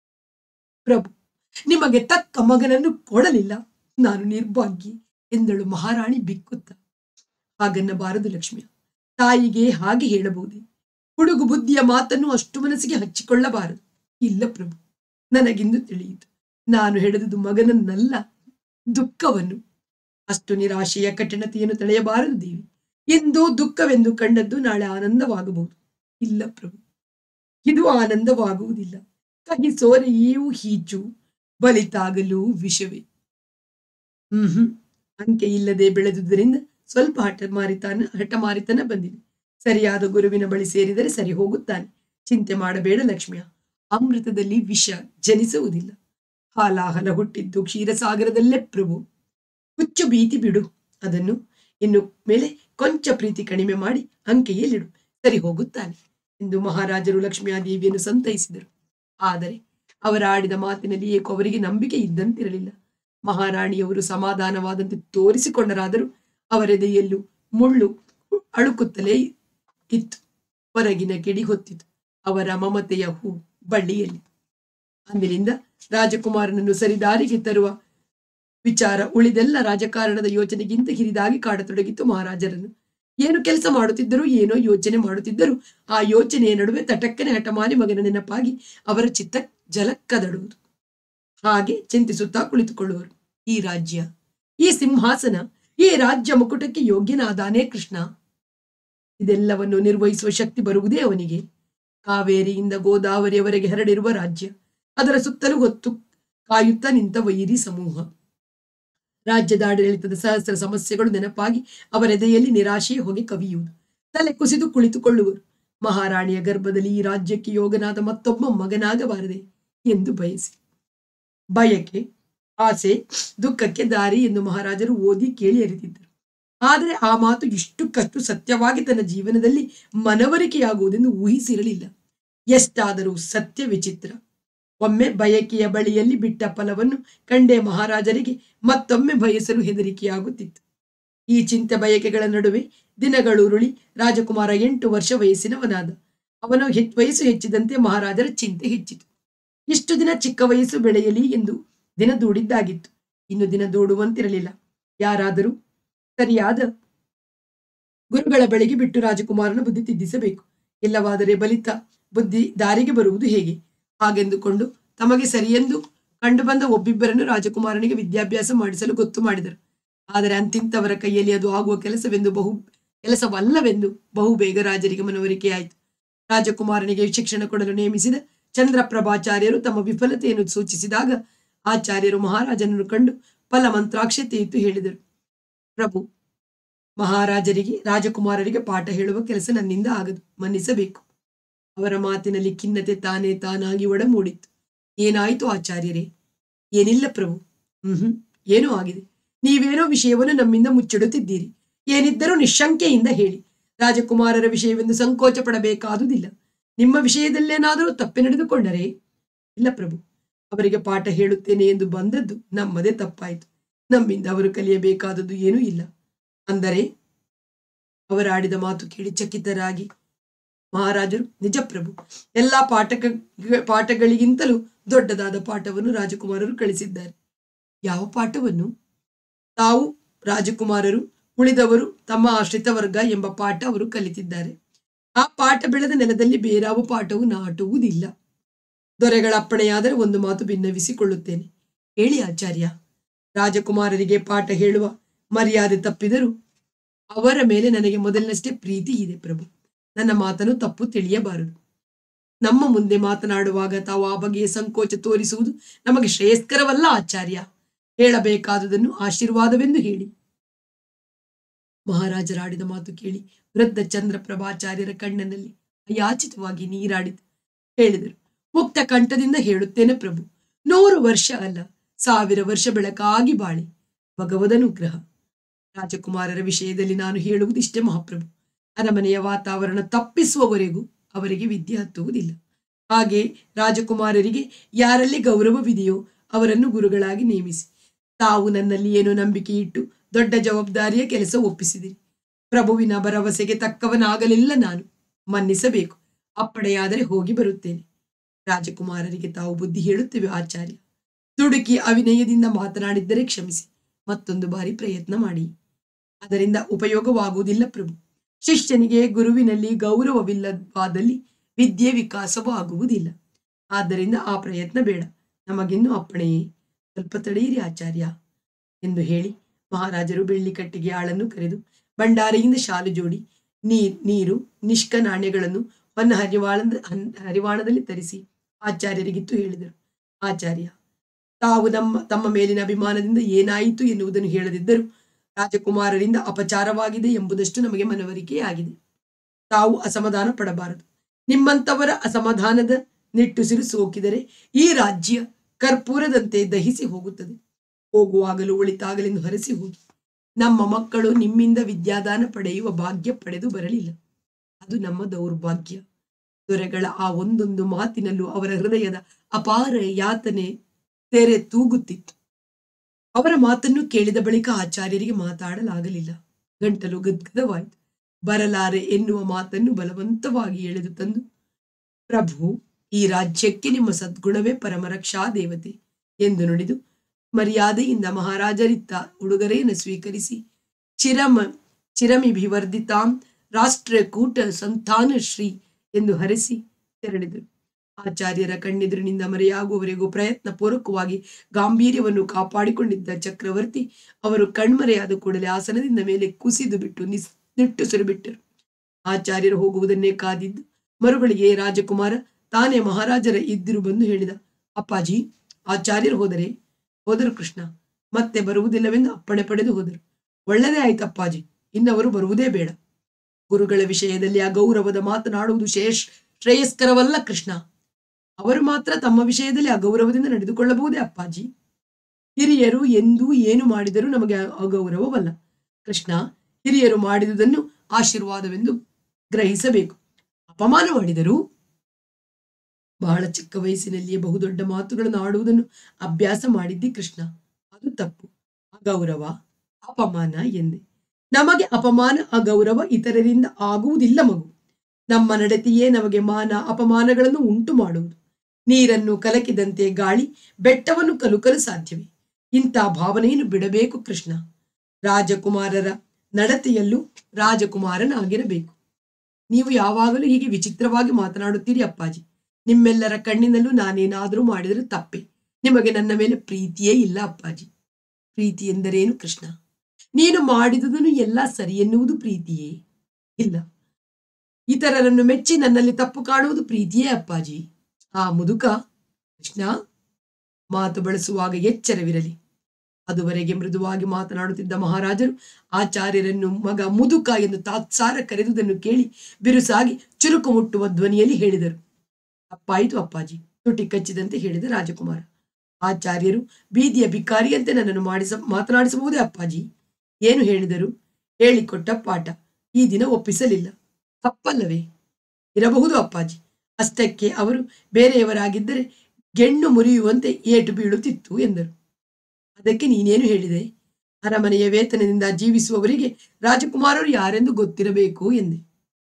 ಪ್ರಭು ನಿಮಗೆ ತಕ್ಕ ಮಗನನ್ನು ಕೊಡಲಿಲ್ಲ ನಾನು ನಿರ್ಭಾಗ್ಯಿ ಎಂದಳು ಮಹಾರಾಣಿ ಬಿಕ್ಕುತ್ತ ಹಾಗನ್ನಬಾರದು ಲಕ್ಷ್ಮಿಯ ತಾಯಿಗೆ ಹಾಗೆ ಹೇಳಬಹುದೇ ಹುಡುಗು ಬುದ್ಧಿಯ ಮಾತನ್ನು ಅಷ್ಟು ಮನಸ್ಸಿಗೆ ಹಚ್ಚಿಕೊಳ್ಳಬಾರದು ಇಲ್ಲ ಪ್ರಭು ನನಗಿಂದು ತಿಳಿಯಿತು ನಾನು ಹೆಡೆದುದು ಮಗನನ್ನಲ್ಲ ದುಃಖವನ್ನು ಅಷ್ಟು ನಿರಾಶೆಯ ಕಠಿಣತೆಯನ್ನು ತಳೆಯಬಾರದು ದೇವಿ ಇಂದು ದುಃಖವೆಂದು ಕಂಡದ್ದು ನಾಳೆ ಆನಂದವಾಗಬಹುದು ಇಲ್ಲ ಪ್ರಭು ಇದು ಆನಂದವಾಗುವುದಿಲ್ಲ ಕಹಿ ಸೋರೆಯೂ ಹೀಚು ಬಲಿತಾಗಲು ವಿಷವೇ ಹ್ಮ್ ಹ್ಮ್ ಅಂಕೆ ಇಲ್ಲದೆ ಬೆಳೆದುದರಿಂದ ಸ್ವಲ್ಪ ಹಠಮಾರಿತನ ಹಠಮಾರಿತನ ಬಂದಿದೆ ಸರಿಯಾದ ಗುರುವಿನ ಬಳಿ ಸೇರಿದರೆ ಸರಿ ಹೋಗುತ್ತಾನೆ ಚಿಂತೆ ಮಾಡಬೇಡ ಲಕ್ಷ್ಮಿಯ ಅಮೃತದಲ್ಲಿ ವಿಷ ಜನಿಸುವುದಿಲ್ಲ ಹಾಲಾಹಲ ಹುಟ್ಟಿದ್ದು ಕ್ಷೀರಸಾಗರದಲ್ಲೇ ಪ್ರಭು ಹುಚ್ಚು ಭೀತಿ ಬಿಡು ಅದನ್ನು ಇನ್ನು ಮೇಲೆ ಕೊಂಚ ಪ್ರೀತಿ ಕಡಿಮೆ ಮಾಡಿ ಅಂಕೆಯಲ್ಲಿಡು ಸರಿ ಹೋಗುತ್ತಾನೆ ಎಂದು ಮಹಾರಾಜರು ಲಕ್ಷ್ಮೀದೇವಿಯನ್ನು ಸಂತೈಸಿದರು ಆದರೆ ಅವರ ಆಡಿದ ಮಾತಿನಲ್ಲಿ ಏಕೋ ಅವರಿಗೆ ನಂಬಿಕೆ ಇದ್ದಂತಿರಲಿಲ್ಲ ಮಹಾರಾಣಿಯವರು ಸಮಾಧಾನವಾದಂತೆ ತೋರಿಸಿಕೊಂಡರಾದರೂ ಅವರೆದೆಯಲ್ಲೂ ಮುಳ್ಳು ಅಳುಕುತ್ತಲೇ ಇತ್ತು ಹೊರಗಿನ ಕಿಡಿ ಹೊತ್ತಿತು ಅವರ ಮಮತೆಯ ಹೂ ಬಳ್ಳಿಯಲ್ಲಿ ಅಂದಿನಿಂದ ರಾಜಕುಮಾರನನ್ನು ಸರಿದಾರಿಗೆ ತರುವ ವಿಚಾರ ಉಳಿದೆಲ್ಲ ರಾಜಕಾರಣದ ಯೋಚನೆಗಿಂತ ಹಿರಿದಾಗಿ ಕಾಡತೊಡಗಿತ್ತು ಮಹಾರಾಜರನ್ನು ಏನು ಕೆಲಸ ಮಾಡುತ್ತಿದ್ದರು ಏನೋ ಯೋಚನೆ ಮಾಡುತ್ತಿದ್ದರು ಆ ಯೋಚನೆಯ ನಡುವೆ ತಟಕ್ಕನೆ ಹಠಮಾರಿ ಮಗನ ನೆನಪಾಗಿ ಅವರ ಚಿತ್ತ ಜಲಕ್ಕದಡುವುದು ಹಾಗೆ ಚಿಂತಿಸುತ್ತಾ ಕುಳಿತುಕೊಳ್ಳುವರು ಈ ರಾಜ್ಯ ಈ ಸಿಂಹಾಸನ ಈ ರಾಜ್ಯ ಮುಕುಟಕ್ಕೆ ಯೋಗ್ಯನಾದಾನೇ ಕೃಷ್ಣ ಇದೆಲ್ಲವನ್ನು ನಿರ್ವಹಿಸುವ ಶಕ್ತಿ ಬರುವುದೇ ಅವನಿಗೆ ಕಾವೇರಿಯಿಂದ ಗೋದಾವರಿಯವರೆಗೆ ಹರಡಿರುವ ರಾಜ್ಯ ಅದರ ಸುತ್ತಲೂ ಹೊತ್ತು ಕಾಯುತ್ತಾ ನಿಂತ ವೈರಿ ಸಮೂಹ ರಾಜ್ಯದ ಆಡಳಿತದ ಸಹಸ್ರ ಸಮಸ್ಯೆಗಳು ನೆನಪಾಗಿ ಅವರೆದೆಯಲ್ಲಿ ನಿರಾಶೆಯ ಹೊಗೆ ಕವಿಯುವುದು ತಲೆ ಕುಸಿದು ಕುಳಿತುಕೊಳ್ಳುವರು ಮಹಾರಾಣಿಯ ಗರ್ಭದಲ್ಲಿ ಈ ರಾಜ್ಯಕ್ಕೆ ಯೋಗನಾದ ಮತ್ತೊಬ್ಬ ಮಗನಾಗಬಾರದೆ ಎಂದು ಬಯಸಿ ಬಯಕೆ ಆಸೆ ದುಃಖಕ್ಕೆ ದಾರಿ ಎಂದು ಮಹಾರಾಜರು ಓದಿ ಕೇಳಿ ಅರಿತಿದ್ದರು ಆದರೆ ಆ ಮಾತು ಇಷ್ಟಕ್ಕಷ್ಟು ಸತ್ಯವಾಗಿ ತನ್ನ ಜೀವನದಲ್ಲಿ ಮನವರಿಕೆಯಾಗುವುದೆಂದು ಊಹಿಸಿರಲಿಲ್ಲ ಎಷ್ಟಾದರೂ ಸತ್ಯ ವಿಚಿತ್ರ ಒಮ್ಮೆ ಬಯಕೆಯ ಬಳಿಯಲ್ಲಿ ಬಿಟ್ಟ ಫಲವನ್ನು ಕಂಡೇ ಮಹಾರಾಜರಿಗೆ ಮತ್ತೊಮ್ಮೆ ಬಯಸಲು ಹೆದರಿಕೆಯಾಗುತ್ತಿತ್ತು ಈ ಚಿಂತೆ ಬಯಕೆಗಳ ನಡುವೆ ದಿನಗಳುರುಳಿ ರಾಜಕುಮಾರ ಎಂಟು ವರ್ಷ ವಯಸ್ಸಿನವನಾದ ಅವನು ಹೆಚ್ ವಯಸ್ಸು ಹೆಚ್ಚಿದಂತೆ ಮಹಾರಾಜರ ಚಿಂತೆ ಹೆಚ್ಚಿತು ಇಷ್ಟು ದಿನ ಚಿಕ್ಕ ವಯಸ್ಸು ಬೆಳೆಯಲಿ ಎಂದು ದಿನ ದೂಡಿದ್ದಾಗಿತ್ತು ಇನ್ನು ದಿನ ದೂಡುವಂತಿರಲಿಲ್ಲ ಯಾರಾದರೂ ಸರಿಯಾದ ಗುರುಗಳ ಬಳಿಗೆ ಬಿಟ್ಟು ರಾಜಕುಮಾರನ ಬುದ್ಧಿ ತಿದ್ದಿಸಬೇಕು ಇಲ್ಲವಾದರೆ ಬಲಿತ ಬುದ್ಧಿ ದಾರಿಗೆ ಬರುವುದು ಹೇಗೆ ಹಾಗೆಂದುಕೊಂಡು ತಮಗೆ ಸರಿಯೆಂದು ಕಂಡುಬಂದ ಒಬ್ಬಿಬ್ಬರನ್ನು ರಾಜಕುಮಾರನಿಗೆ ವಿದ್ಯಾಭ್ಯಾಸ ಮಾಡಿಸಲು ಗೊತ್ತು ಮಾಡಿದರು ಆದರೆ ಅಂತಿಂತವರ ಕೈಯಲ್ಲಿ ಅದು ಆಗುವ ಕೆಲಸವೆಂದು ಬಹು ಕೆಲಸವಲ್ಲವೆಂದು ಬಹು ಬೇಗ ರಾಜರಿಗೆ ಮನವರಿಕೆಯಾಯಿತು ರಾಜಕುಮಾರನಿಗೆ ಶಿಕ್ಷಣ ಕೊಡಲು ನೇಮಿಸಿದ ಚಂದ್ರಪ್ರಭಾಚಾರ್ಯರು ತಮ್ಮ ವಿಫಲತೆಯನ್ನು ಸೂಚಿಸಿದಾಗ ಆಚಾರ್ಯರು ಮಹಾರಾಜನನ್ನು ಕಂಡು ಫಲ ಮಂತ್ರಾಕ್ಷತೆ ಇತ್ತು ಹೇಳಿದರು ಪ್ರಭು ಮಹಾರಾಜರಿಗೆ ರಾಜಕುಮಾರರಿಗೆ ಪಾಠ ಹೇಳುವ ಕೆಲಸ ನನ್ನಿಂದ ಆಗದು ಮನ್ನಿಸಬೇಕು ಅವರ ಮಾತಿನಲ್ಲಿ ಖಿನ್ನತೆ ತಾನೇ ತಾನಾಗಿ ಒಡಮೂಡಿತ್ತು ಏನಾಯಿತು ಆಚಾರ್ಯರೇ ಏನಿಲ್ಲ ಪ್ರಭು ಹ್ಮ್ ಏನೋ ಆಗಿದೆ ನೀವೇನೋ ವಿಷಯವನ್ನು ನಮ್ಮಿಂದ ಮುಚ್ಚಿಡುತ್ತಿದ್ದೀರಿ ಏನಿದ್ದರೂ ನಿಶಂಕೆಯಿಂದ ಹೇಳಿ ರಾಜಕುಮಾರರ ವಿಷಯವೆಂದು ಸಂಕೋಚ ಪಡಬೇಕಾದುದಿಲ್ಲ ನಿಮ್ಮ ವಿಷಯದಲ್ಲೇನಾದರೂ ತಪ್ಪಿ ನಡೆದುಕೊಂಡರೆ ಇಲ್ಲ ಪ್ರಭು ಅವರಿಗೆ ಪಾಠ ಹೇಳುತ್ತೇನೆ ಎಂದು ಬಂದದ್ದು ನಮ್ಮದೇ ತಪ್ಪಾಯಿತು ನಮ್ಮಿಂದ ಅವರು ಕಲಿಯಬೇಕಾದದ್ದು ಏನೂ ಇಲ್ಲ ಅಂದರೆ ಅವರಾಡಿದ ಮಾತು ಕೇಳಿ ಚಕಿತರಾಗಿ ಮಹಾರಾಜರು ನಿಜ ಪ್ರಭು ಎಲ್ಲಾ ಪಾಠಕ ಪಾಠಗಳಿಗಿಂತಲೂ ದೊಡ್ಡದಾದ ಪಾಠವನ್ನು ರಾಜಕುಮಾರರು ಕಳಿಸಿದ್ದಾರೆ ಯಾವ ಪಾಠವನ್ನು ತಾವು ರಾಜಕುಮಾರರು ಉಳಿದವರು ತಮ್ಮ ಆಶ್ರಿತ ವರ್ಗ ಎಂಬ ಪಾಠ ಅವರು ಕಲಿತಿದ್ದಾರೆ ಆ ಪಾಠ ಬೆಳೆದ ನೆಲದಲ್ಲಿ ಬೇರಾವ ಪಾಠವು ನಾಟುವುದಿಲ್ಲ ದೊರೆಗಳ ಅಪ್ಪಣೆಯಾದರೆ ಒಂದು ಮಾತು ಭಿನ್ನವಿಸಿಕೊಳ್ಳುತ್ತೇನೆ ಹೇಳಿ ಆಚಾರ್ಯ ರಾಜಕುಮಾರರಿಗೆ ಪಾಠ ಹೇಳುವ ಮರ್ಯಾದೆ ತಪ್ಪಿದರೂ ಅವರ ಮೇಲೆ ನನಗೆ ಮೊದಲಿನಷ್ಟೇ ಪ್ರೀತಿ ಇದೆ ಪ್ರಭು ನನ್ನ ಮಾತನ್ನು ತಪ್ಪು ತಿಳಿಯಬಾರದು ನಮ್ಮ ಮುಂದೆ ಮಾತನಾಡುವಾಗ ತಾವು ಆ ಬಗೆಯ ಸಂಕೋಚ ತೋರಿಸುವುದು ನಮಗೆ ಶ್ರೇಯಸ್ಕರವಲ್ಲ ಆಚಾರ್ಯ ಹೇಳಬೇಕಾದುದನ್ನು ಆಶೀರ್ವಾದವೆಂದು ಹೇಳಿ ಮಹಾರಾಜರಾಡಿದ ಮಾತು ಕೇಳಿ ವೃದ್ಧ ಚಂದ್ರಪ್ರಭಾಚಾರ್ಯರ ಕಣ್ಣಿನಲ್ಲಿ ಅಯಾಚಿತವಾಗಿ ನೀರಾಡಿತು ಹೇಳಿದರು ಮುಕ್ತ ಕಂಠದಿಂದ ಹೇಳುತ್ತೇನೆ ಪ್ರಭು ನೂರು ವರ್ಷ ಅಲ್ಲ ಸಾವಿರ ವರ್ಷ ಬೆಳಕಾಗಿ ಬಾಳಿ ಭಗವದನುಗ್ರಹ ರಾಜಕುಮಾರರ ವಿಷಯದಲ್ಲಿ ನಾನು ಹೇಳುವುದಿಷ್ಟೇ ಮಹಾಪ್ರಭು ಅರಮನೆಯ ವಾತಾವರಣ ತಪ್ಪಿಸುವವರೆಗೂ ಅವರಿಗೆ ವಿದ್ಯೆ ಹತ್ತುವುದಿಲ್ಲ ಹಾಗೆ ರಾಜಕುಮಾರರಿಗೆ ಯಾರಲ್ಲಿ ಗೌರವವಿದೆಯೋ ಅವರನ್ನು ಗುರುಗಳಾಗಿ ನೇಮಿಸಿ ತಾವು ನನ್ನಲ್ಲಿ ಏನೋ ನಂಬಿಕೆ ಇಟ್ಟು ದೊಡ್ಡ ಜವಾಬ್ದಾರಿಯ ಕೆಲಸ ಒಪ್ಪಿಸಿದಿರಿ ಪ್ರಭುವಿನ ಭರವಸೆಗೆ ತಕ್ಕವನಾಗಲಿಲ್ಲ ನಾನು ಮನ್ನಿಸಬೇಕು ಅಪ್ಪಣೆಯಾದರೆ ಹೋಗಿ ಬರುತ್ತೇನೆ ರಾಜಕುಮಾರರಿಗೆ ತಾವು ಬುದ್ಧಿ ಹೇಳುತ್ತೇವೆ ಆಚಾರ್ಯ ದುಡುಕಿ ಅವಿನಯದಿಂದ ಮಾತನಾಡಿದ್ದರೆ ಕ್ಷಮಿಸಿ ಮತ್ತೊಂದು ಬಾರಿ ಪ್ರಯತ್ನ ಮಾಡಿ ಅದರಿಂದ ಉಪಯೋಗವಾಗುವುದಿಲ್ಲ ಪ್ರಭು ಶಿಷ್ಯನಿಗೆ ಗುರುವಿನಲ್ಲಿ ಗೌರವವಿಲ್ಲವಾದಲ್ಲಿ ವಿದ್ಯೆ ವಿಕಾಸವೂ ಆಗುವುದಿಲ್ಲ ಆದ್ದರಿಂದ ಆ ಪ್ರಯತ್ನ ಬೇಡ ನಮಗಿನ್ನೂ ಅಪ್ಪಣೆಯೇ ಸ್ವಲ್ಪ ತಡೆಯಿರಿ ಆಚಾರ್ಯ ಎಂದು ಹೇಳಿ ಮಹಾರಾಜರು ಬೆಳ್ಳಿ ಕಟ್ಟಿಗೆ ಆಳನ್ನು ಕರೆದು ಭಂಡಾರಿಯಿಂದ ಶಾಲು ಜೋಡಿ ನೀ ನೀರು ನಿಷ್ಕ ನಾಣ್ಯಗಳನ್ನು ಹೊನ್ನ ಹರಿವಾಣದ ಹನ್- ಹರಿವಾಣದಲ್ಲಿ ತರಿಸಿ ಆಚಾರ್ಯರಿಗಿತ್ತು ಹೇಳಿದರು ಆಚಾರ್ಯ ತಾವು ನಮ್ಮ ತಮ್ಮ ಮೇಲಿನ ಅಭಿಮಾನದಿಂದ ಏನಾಯಿತು ಎನ್ನುವುದನ್ನು ಹೇಳದಿದ್ದರೂ ರಾಜಕುಮಾರರಿಂದ ಅಪಚಾರವಾಗಿದೆ ಎಂಬುದಷ್ಟು ನಮಗೆ ಮನವರಿಕೆಯಾಗಿದೆ ತಾವು ಅಸಮಾಧಾನ ಪಡಬಾರದು ನಿಮ್ಮಂತವರ ಅಸಮಾಧಾನದ ನಿಟ್ಟುಸಿರು ಸೋಕಿದರೆ ಈ ರಾಜ್ಯ ಕರ್ಪೂರದಂತೆ ದಹಿಸಿ ಹೋಗುತ್ತದೆ ಹೋಗುವಾಗಲೂ ಒಳಿತಾಗಲೆಂದು ಹರಸಿ ಹೋಗಿ ನಮ್ಮ ಮಕ್ಕಳು ನಿಮ್ಮಿಂದ ವಿದ್ಯಾದಾನ ಪಡೆಯುವ ಭಾಗ್ಯ ಪಡೆದು ಬರಲಿಲ್ಲ ಅದು ನಮ್ಮ ದೌರ್ಭಾಗ್ಯ ದೊರೆಗಳ ಆ ಒಂದೊಂದು ಮಾತಿನಲ್ಲೂ ಅವರ ಹೃದಯದ ಅಪಾರ ಯಾತನೆ ತೆರೆ ತೂಗುತ್ತಿತ್ತು ಅವರ ಮಾತನ್ನು ಕೇಳಿದ ಬಳಿಕ ಆಚಾರ್ಯರಿಗೆ ಮಾತಾಡಲಾಗಲಿಲ್ಲ ಗಂಟಲು ಗದ್ಗದವಾಯಿತು ಬರಲಾರೆ ಎನ್ನುವ ಮಾತನ್ನು ಬಲವಂತವಾಗಿ ಎಳೆದು ತಂದು ಪ್ರಭು ಈ ರಾಜ್ಯಕ್ಕೆ ನಿಮ್ಮ ಸದ್ಗುಣವೇ ಪರಮರಕ್ಷಾ ದೇವತೆ ಎಂದು ನುಡಿದು ಮರ್ಯಾದೆಯಿಂದ ಮಹಾರಾಜರಿತ್ತ ಉಡುಗೊರೆಯನ್ನು ಸ್ವೀಕರಿಸಿ ಚಿರಮ ಚಿರಮಿಭಿವರ್ಧಿತಾಂ ರಾಷ್ಟ್ರಕೂಟ ಸಂತಾನ ಶ್ರೀ ಎಂದು ಹರಿಸಿ ತೆರಳಿದರು ಆಚಾರ್ಯರ ಕಣ್ಣೆದುರಿನಿಂದ ಮರೆಯಾಗುವವರೆಗೂ ಪ್ರಯತ್ನ ಪೂರ್ವಕವಾಗಿ ಗಾಂಭೀರ್ಯವನ್ನು ಕಾಪಾಡಿಕೊಂಡಿದ್ದ ಚಕ್ರವರ್ತಿ ಅವರು ಕಣ್ಮರೆಯಾದ ಕೂಡಲೇ ಆಸನದಿಂದ ಮೇಲೆ ಕುಸಿದು ಬಿಟ್ಟು ನಿಸ್ ನಿಟ್ಟುಸಿರು ಬಿಟ್ಟರು ಆಚಾರ್ಯರು ಹೋಗುವುದನ್ನೇ ಕಾದಿದ್ದು ಮರುಗಳಿಗೆ ರಾಜಕುಮಾರ ತಾನೇ ಮಹಾರಾಜರ ಇದ್ದಿರು ಬಂದು ಹೇಳಿದ ಅಪ್ಪಾಜಿ ಆಚಾರ್ಯರು ಹೋದರೆ ಹೋದರು ಕೃಷ್ಣ ಮತ್ತೆ ಬರುವುದಿಲ್ಲವೆಂದು ಅಪ್ಪಣೆ ಪಡೆದು ಹೋದರು ಒಳ್ಳೆದೇ ಆಯ್ತು ಅಪ್ಪಾಜಿ ಇನ್ನವರು ಬರುವುದೇ ಬೇಡ ಗುರುಗಳ ವಿಷಯದಲ್ಲಿ ಅಗೌರವದ ಮಾತನಾಡುವುದು ಶ್ರೇಷ್ ಶ್ರೇಯಸ್ಕರವಲ್ಲ ಕೃಷ್ಣ ಅವರು ಮಾತ್ರ ತಮ್ಮ ವಿಷಯದಲ್ಲಿ ಅಗೌರವದಿಂದ ನಡೆದುಕೊಳ್ಳಬಹುದೇ ಅಪ್ಪಾಜಿ ಹಿರಿಯರು ಎಂದೂ ಏನು ಮಾಡಿದರೂ ನಮಗೆ ಅಗೌರವವಲ್ಲ ಕೃಷ್ಣ ಹಿರಿಯರು ಮಾಡಿದುದನ್ನು ಆಶೀರ್ವಾದವೆಂದು ಗ್ರಹಿಸಬೇಕು ಅಪಮಾನ ಮಾಡಿದರು ಬಹಳ ಚಿಕ್ಕ ವಯಸ್ಸಿನಲ್ಲಿಯೇ ಬಹುದೊಡ್ಡ ಮಾತುಗಳನ್ನು ಆಡುವುದನ್ನು ಅಭ್ಯಾಸ ಮಾಡಿದ್ದಿ ಕೃಷ್ಣ ಅದು ತಪ್ಪು ಅಗೌರವ ಅಪಮಾನ ಎಂದೆ ನಮಗೆ ಅಪಮಾನ ಅಗೌರವ ಇತರರಿಂದ ಆಗುವುದಿಲ್ಲ ಮಗು ನಮ್ಮ ನಡತೆಯೇ ನಮಗೆ ಮಾನ ಅಪಮಾನಗಳನ್ನು ಉಂಟು ಮಾಡುವುದು ನೀರನ್ನು ಕಲಕಿದಂತೆ ಗಾಳಿ ಬೆಟ್ಟವನ್ನು ಕಲುಕಲು ಸಾಧ್ಯವೇ ಇಂಥ ಭಾವನೆಯನ್ನು ಬಿಡಬೇಕು ಕೃಷ್ಣ ರಾಜಕುಮಾರರ ನಡತೆಯಲ್ಲೂ ರಾಜಕುಮಾರನಾಗಿರಬೇಕು ನೀವು ಯಾವಾಗಲೂ ಹೀಗೆ ವಿಚಿತ್ರವಾಗಿ ಮಾತನಾಡುತ್ತೀರಿ ಅಪ್ಪಾಜಿ ನಿಮ್ಮೆಲ್ಲರ ಕಣ್ಣಿನಲ್ಲೂ ನಾನೇನಾದರೂ ಮಾಡಿದರೆ ತಪ್ಪೆ ನಿಮಗೆ ನನ್ನ ಮೇಲೆ ಪ್ರೀತಿಯೇ ಇಲ್ಲ ಅಪ್ಪಾಜಿ ಪ್ರೀತಿ ಎಂದರೇನು ಕೃಷ್ಣ ನೀನು ಮಾಡಿದುದನ್ನು ಎಲ್ಲ ಸರಿ ಎನ್ನುವುದು ಪ್ರೀತಿಯೇ ಇಲ್ಲ ಇತರರನ್ನು ಮೆಚ್ಚಿ ನನ್ನಲ್ಲಿ ತಪ್ಪು ಕಾಣುವುದು ಪ್ರೀತಿಯೇ ಅಪ್ಪಾಜಿ ಆ ಮುದುಕ ಕೃಷ್ಣ ಮಾತು ಬಳಸುವಾಗ ಎಚ್ಚರವಿರಲಿ ಅದುವರೆಗೆ ಮೃದುವಾಗಿ ಮಾತನಾಡುತ್ತಿದ್ದ ಮಹಾರಾಜರು ಆಚಾರ್ಯರನ್ನು ಮಗ ಮುದುಕ ಎಂದು ತಾತ್ಸಾರ ಕರೆದುದನ್ನು ಕೇಳಿ ಬಿರುಸಾಗಿ ಚುರುಕು ಮುಟ್ಟುವ ಧ್ವನಿಯಲ್ಲಿ ಹೇಳಿದರು ತಪ್ಪಾಯಿತು ಅಪ್ಪಾಜಿ ತುಟಿ ಕಚ್ಚಿದಂತೆ ಹೇಳಿದ ರಾಜಕುಮಾರ ಆಚಾರ್ಯರು ಬೀದಿಯ ಭಿಕಾರಿಯಂತೆ ನನ್ನನ್ನು ಮಾಡಿಸ ಮಾತನಾಡಿಸಬಹುದೇ ಅಪ್ಪಾಜಿ ಏನು ಹೇಳಿದರು ಹೇಳಿಕೊಟ್ಟ ಪಾಠ ಈ ದಿನ ಒಪ್ಪಿಸಲಿಲ್ಲ ತಪ್ಪಲ್ಲವೇ ಇರಬಹುದು ಅಪ್ಪಾಜಿ ಅಷ್ಟಕ್ಕೆ ಅವರು ಬೇರೆಯವರಾಗಿದ್ದರೆ ಗೆಣ್ಣು ಮುರಿಯುವಂತೆ ಏಟು ಬೀಳುತ್ತಿತ್ತು ಎಂದರು ಅದಕ್ಕೆ ನೀನೇನು ಹೇಳಿದೆ ಅರಮನೆಯ ವೇತನದಿಂದ ಜೀವಿಸುವವರಿಗೆ ರಾಜಕುಮಾರರು ಯಾರೆಂದು ಗೊತ್ತಿರಬೇಕು ಎಂದೆ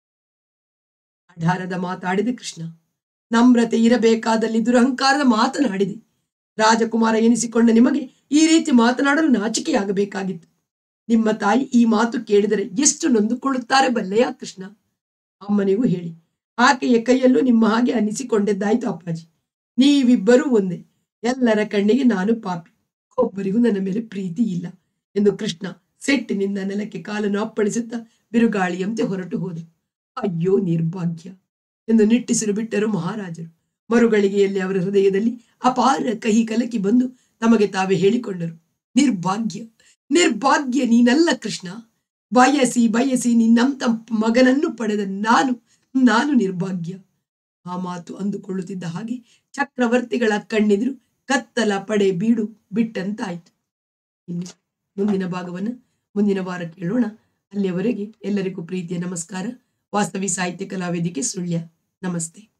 ಅಢಾರದ ಮಾತಾಡಿದೆ ಕೃಷ್ಣ ನಮ್ರತೆ ಇರಬೇಕಾದಲ್ಲಿ ದುರಹಂಕಾರದ ಮಾತನಾಡಿದೆ ರಾಜಕುಮಾರ ಎನಿಸಿಕೊಂಡ ನಿಮಗೆ ಈ ರೀತಿ ಮಾತನಾಡಲು ನಾಚಿಕೆಯಾಗಬೇಕಾಗಿತ್ತು ನಿಮ್ಮ ತಾಯಿ ಈ ಮಾತು ಕೇಳಿದರೆ ಎಷ್ಟು ನೊಂದುಕೊಳ್ಳುತ್ತಾರೆ ಬಲ್ಲೆಯ ಕೃಷ್ಣ ಅಮ್ಮನಿಗೂ ಹೇಳಿ ಆಕೆಯ ಕೈಯಲ್ಲೂ ನಿಮ್ಮ ಹಾಗೆ ಅನ್ನಿಸಿಕೊಂಡಿದ್ದಾಯ್ತು ಅಪ್ಪಾಜಿ ನೀವಿಬ್ಬರೂ ಒಂದೇ ಎಲ್ಲರ ಕಣ್ಣಿಗೆ ನಾನು ಪಾಪಿ ಒಬ್ಬರಿಗೂ ನನ್ನ ಮೇಲೆ ಪ್ರೀತಿ ಇಲ್ಲ ಎಂದು ಕೃಷ್ಣ ಸೆಟ್ಟಿನಿಂದ ನೆಲಕ್ಕೆ ಕಾಲನ್ನು ಅಪ್ಪಳಿಸುತ್ತಾ ಬಿರುಗಾಳಿಯಂತೆ ಹೊರಟು ಹೋದ ಅಯ್ಯೋ ನಿರ್ಭಾಗ್ಯ ಎಂದು ನಿಟ್ಟಿಸಿರು ಬಿಟ್ಟರು ಮಹಾರಾಜರು ಮರುಗಳಿಗೆಯಲ್ಲಿ ಅವರ ಹೃದಯದಲ್ಲಿ ಅಪಾರ ಕಹಿ ಕಲಕಿ ಬಂದು ತಮಗೆ ತಾವೇ ಹೇಳಿಕೊಂಡರು ನಿರ್ಭಾಗ್ಯ ನಿರ್ಭಾಗ್ಯ ನೀನಲ್ಲ ಕೃಷ್ಣ ಬಯಸಿ ಬಯಸಿ ನಿನ್ನಂತ ಮಗನನ್ನು ಪಡೆದ ನಾನು ನಾನು ನಿರ್ಭಾಗ್ಯ ಆ ಮಾತು ಅಂದುಕೊಳ್ಳುತ್ತಿದ್ದ ಹಾಗೆ ಚಕ್ರವರ್ತಿಗಳ ಕಣ್ಣೆದುರು ಕತ್ತಲ ಪಡೆ ಬೀಡು ಬಿಟ್ಟಂತಾಯ್ತು ಇನ್ನು ಮುಂದಿನ ಭಾಗವನ್ನು ಮುಂದಿನ ವಾರ ಕೇಳೋಣ ಅಲ್ಲಿಯವರೆಗೆ ಎಲ್ಲರಿಗೂ ಪ್ರೀತಿಯ ನಮಸ್ಕಾರ ವಾಸ್ತವಿ ಸಾಹಿತ್ಯ ಕಲಾವೇದಿಕೆ ಸುಳ್ಯ ನಮಸ್ತೆ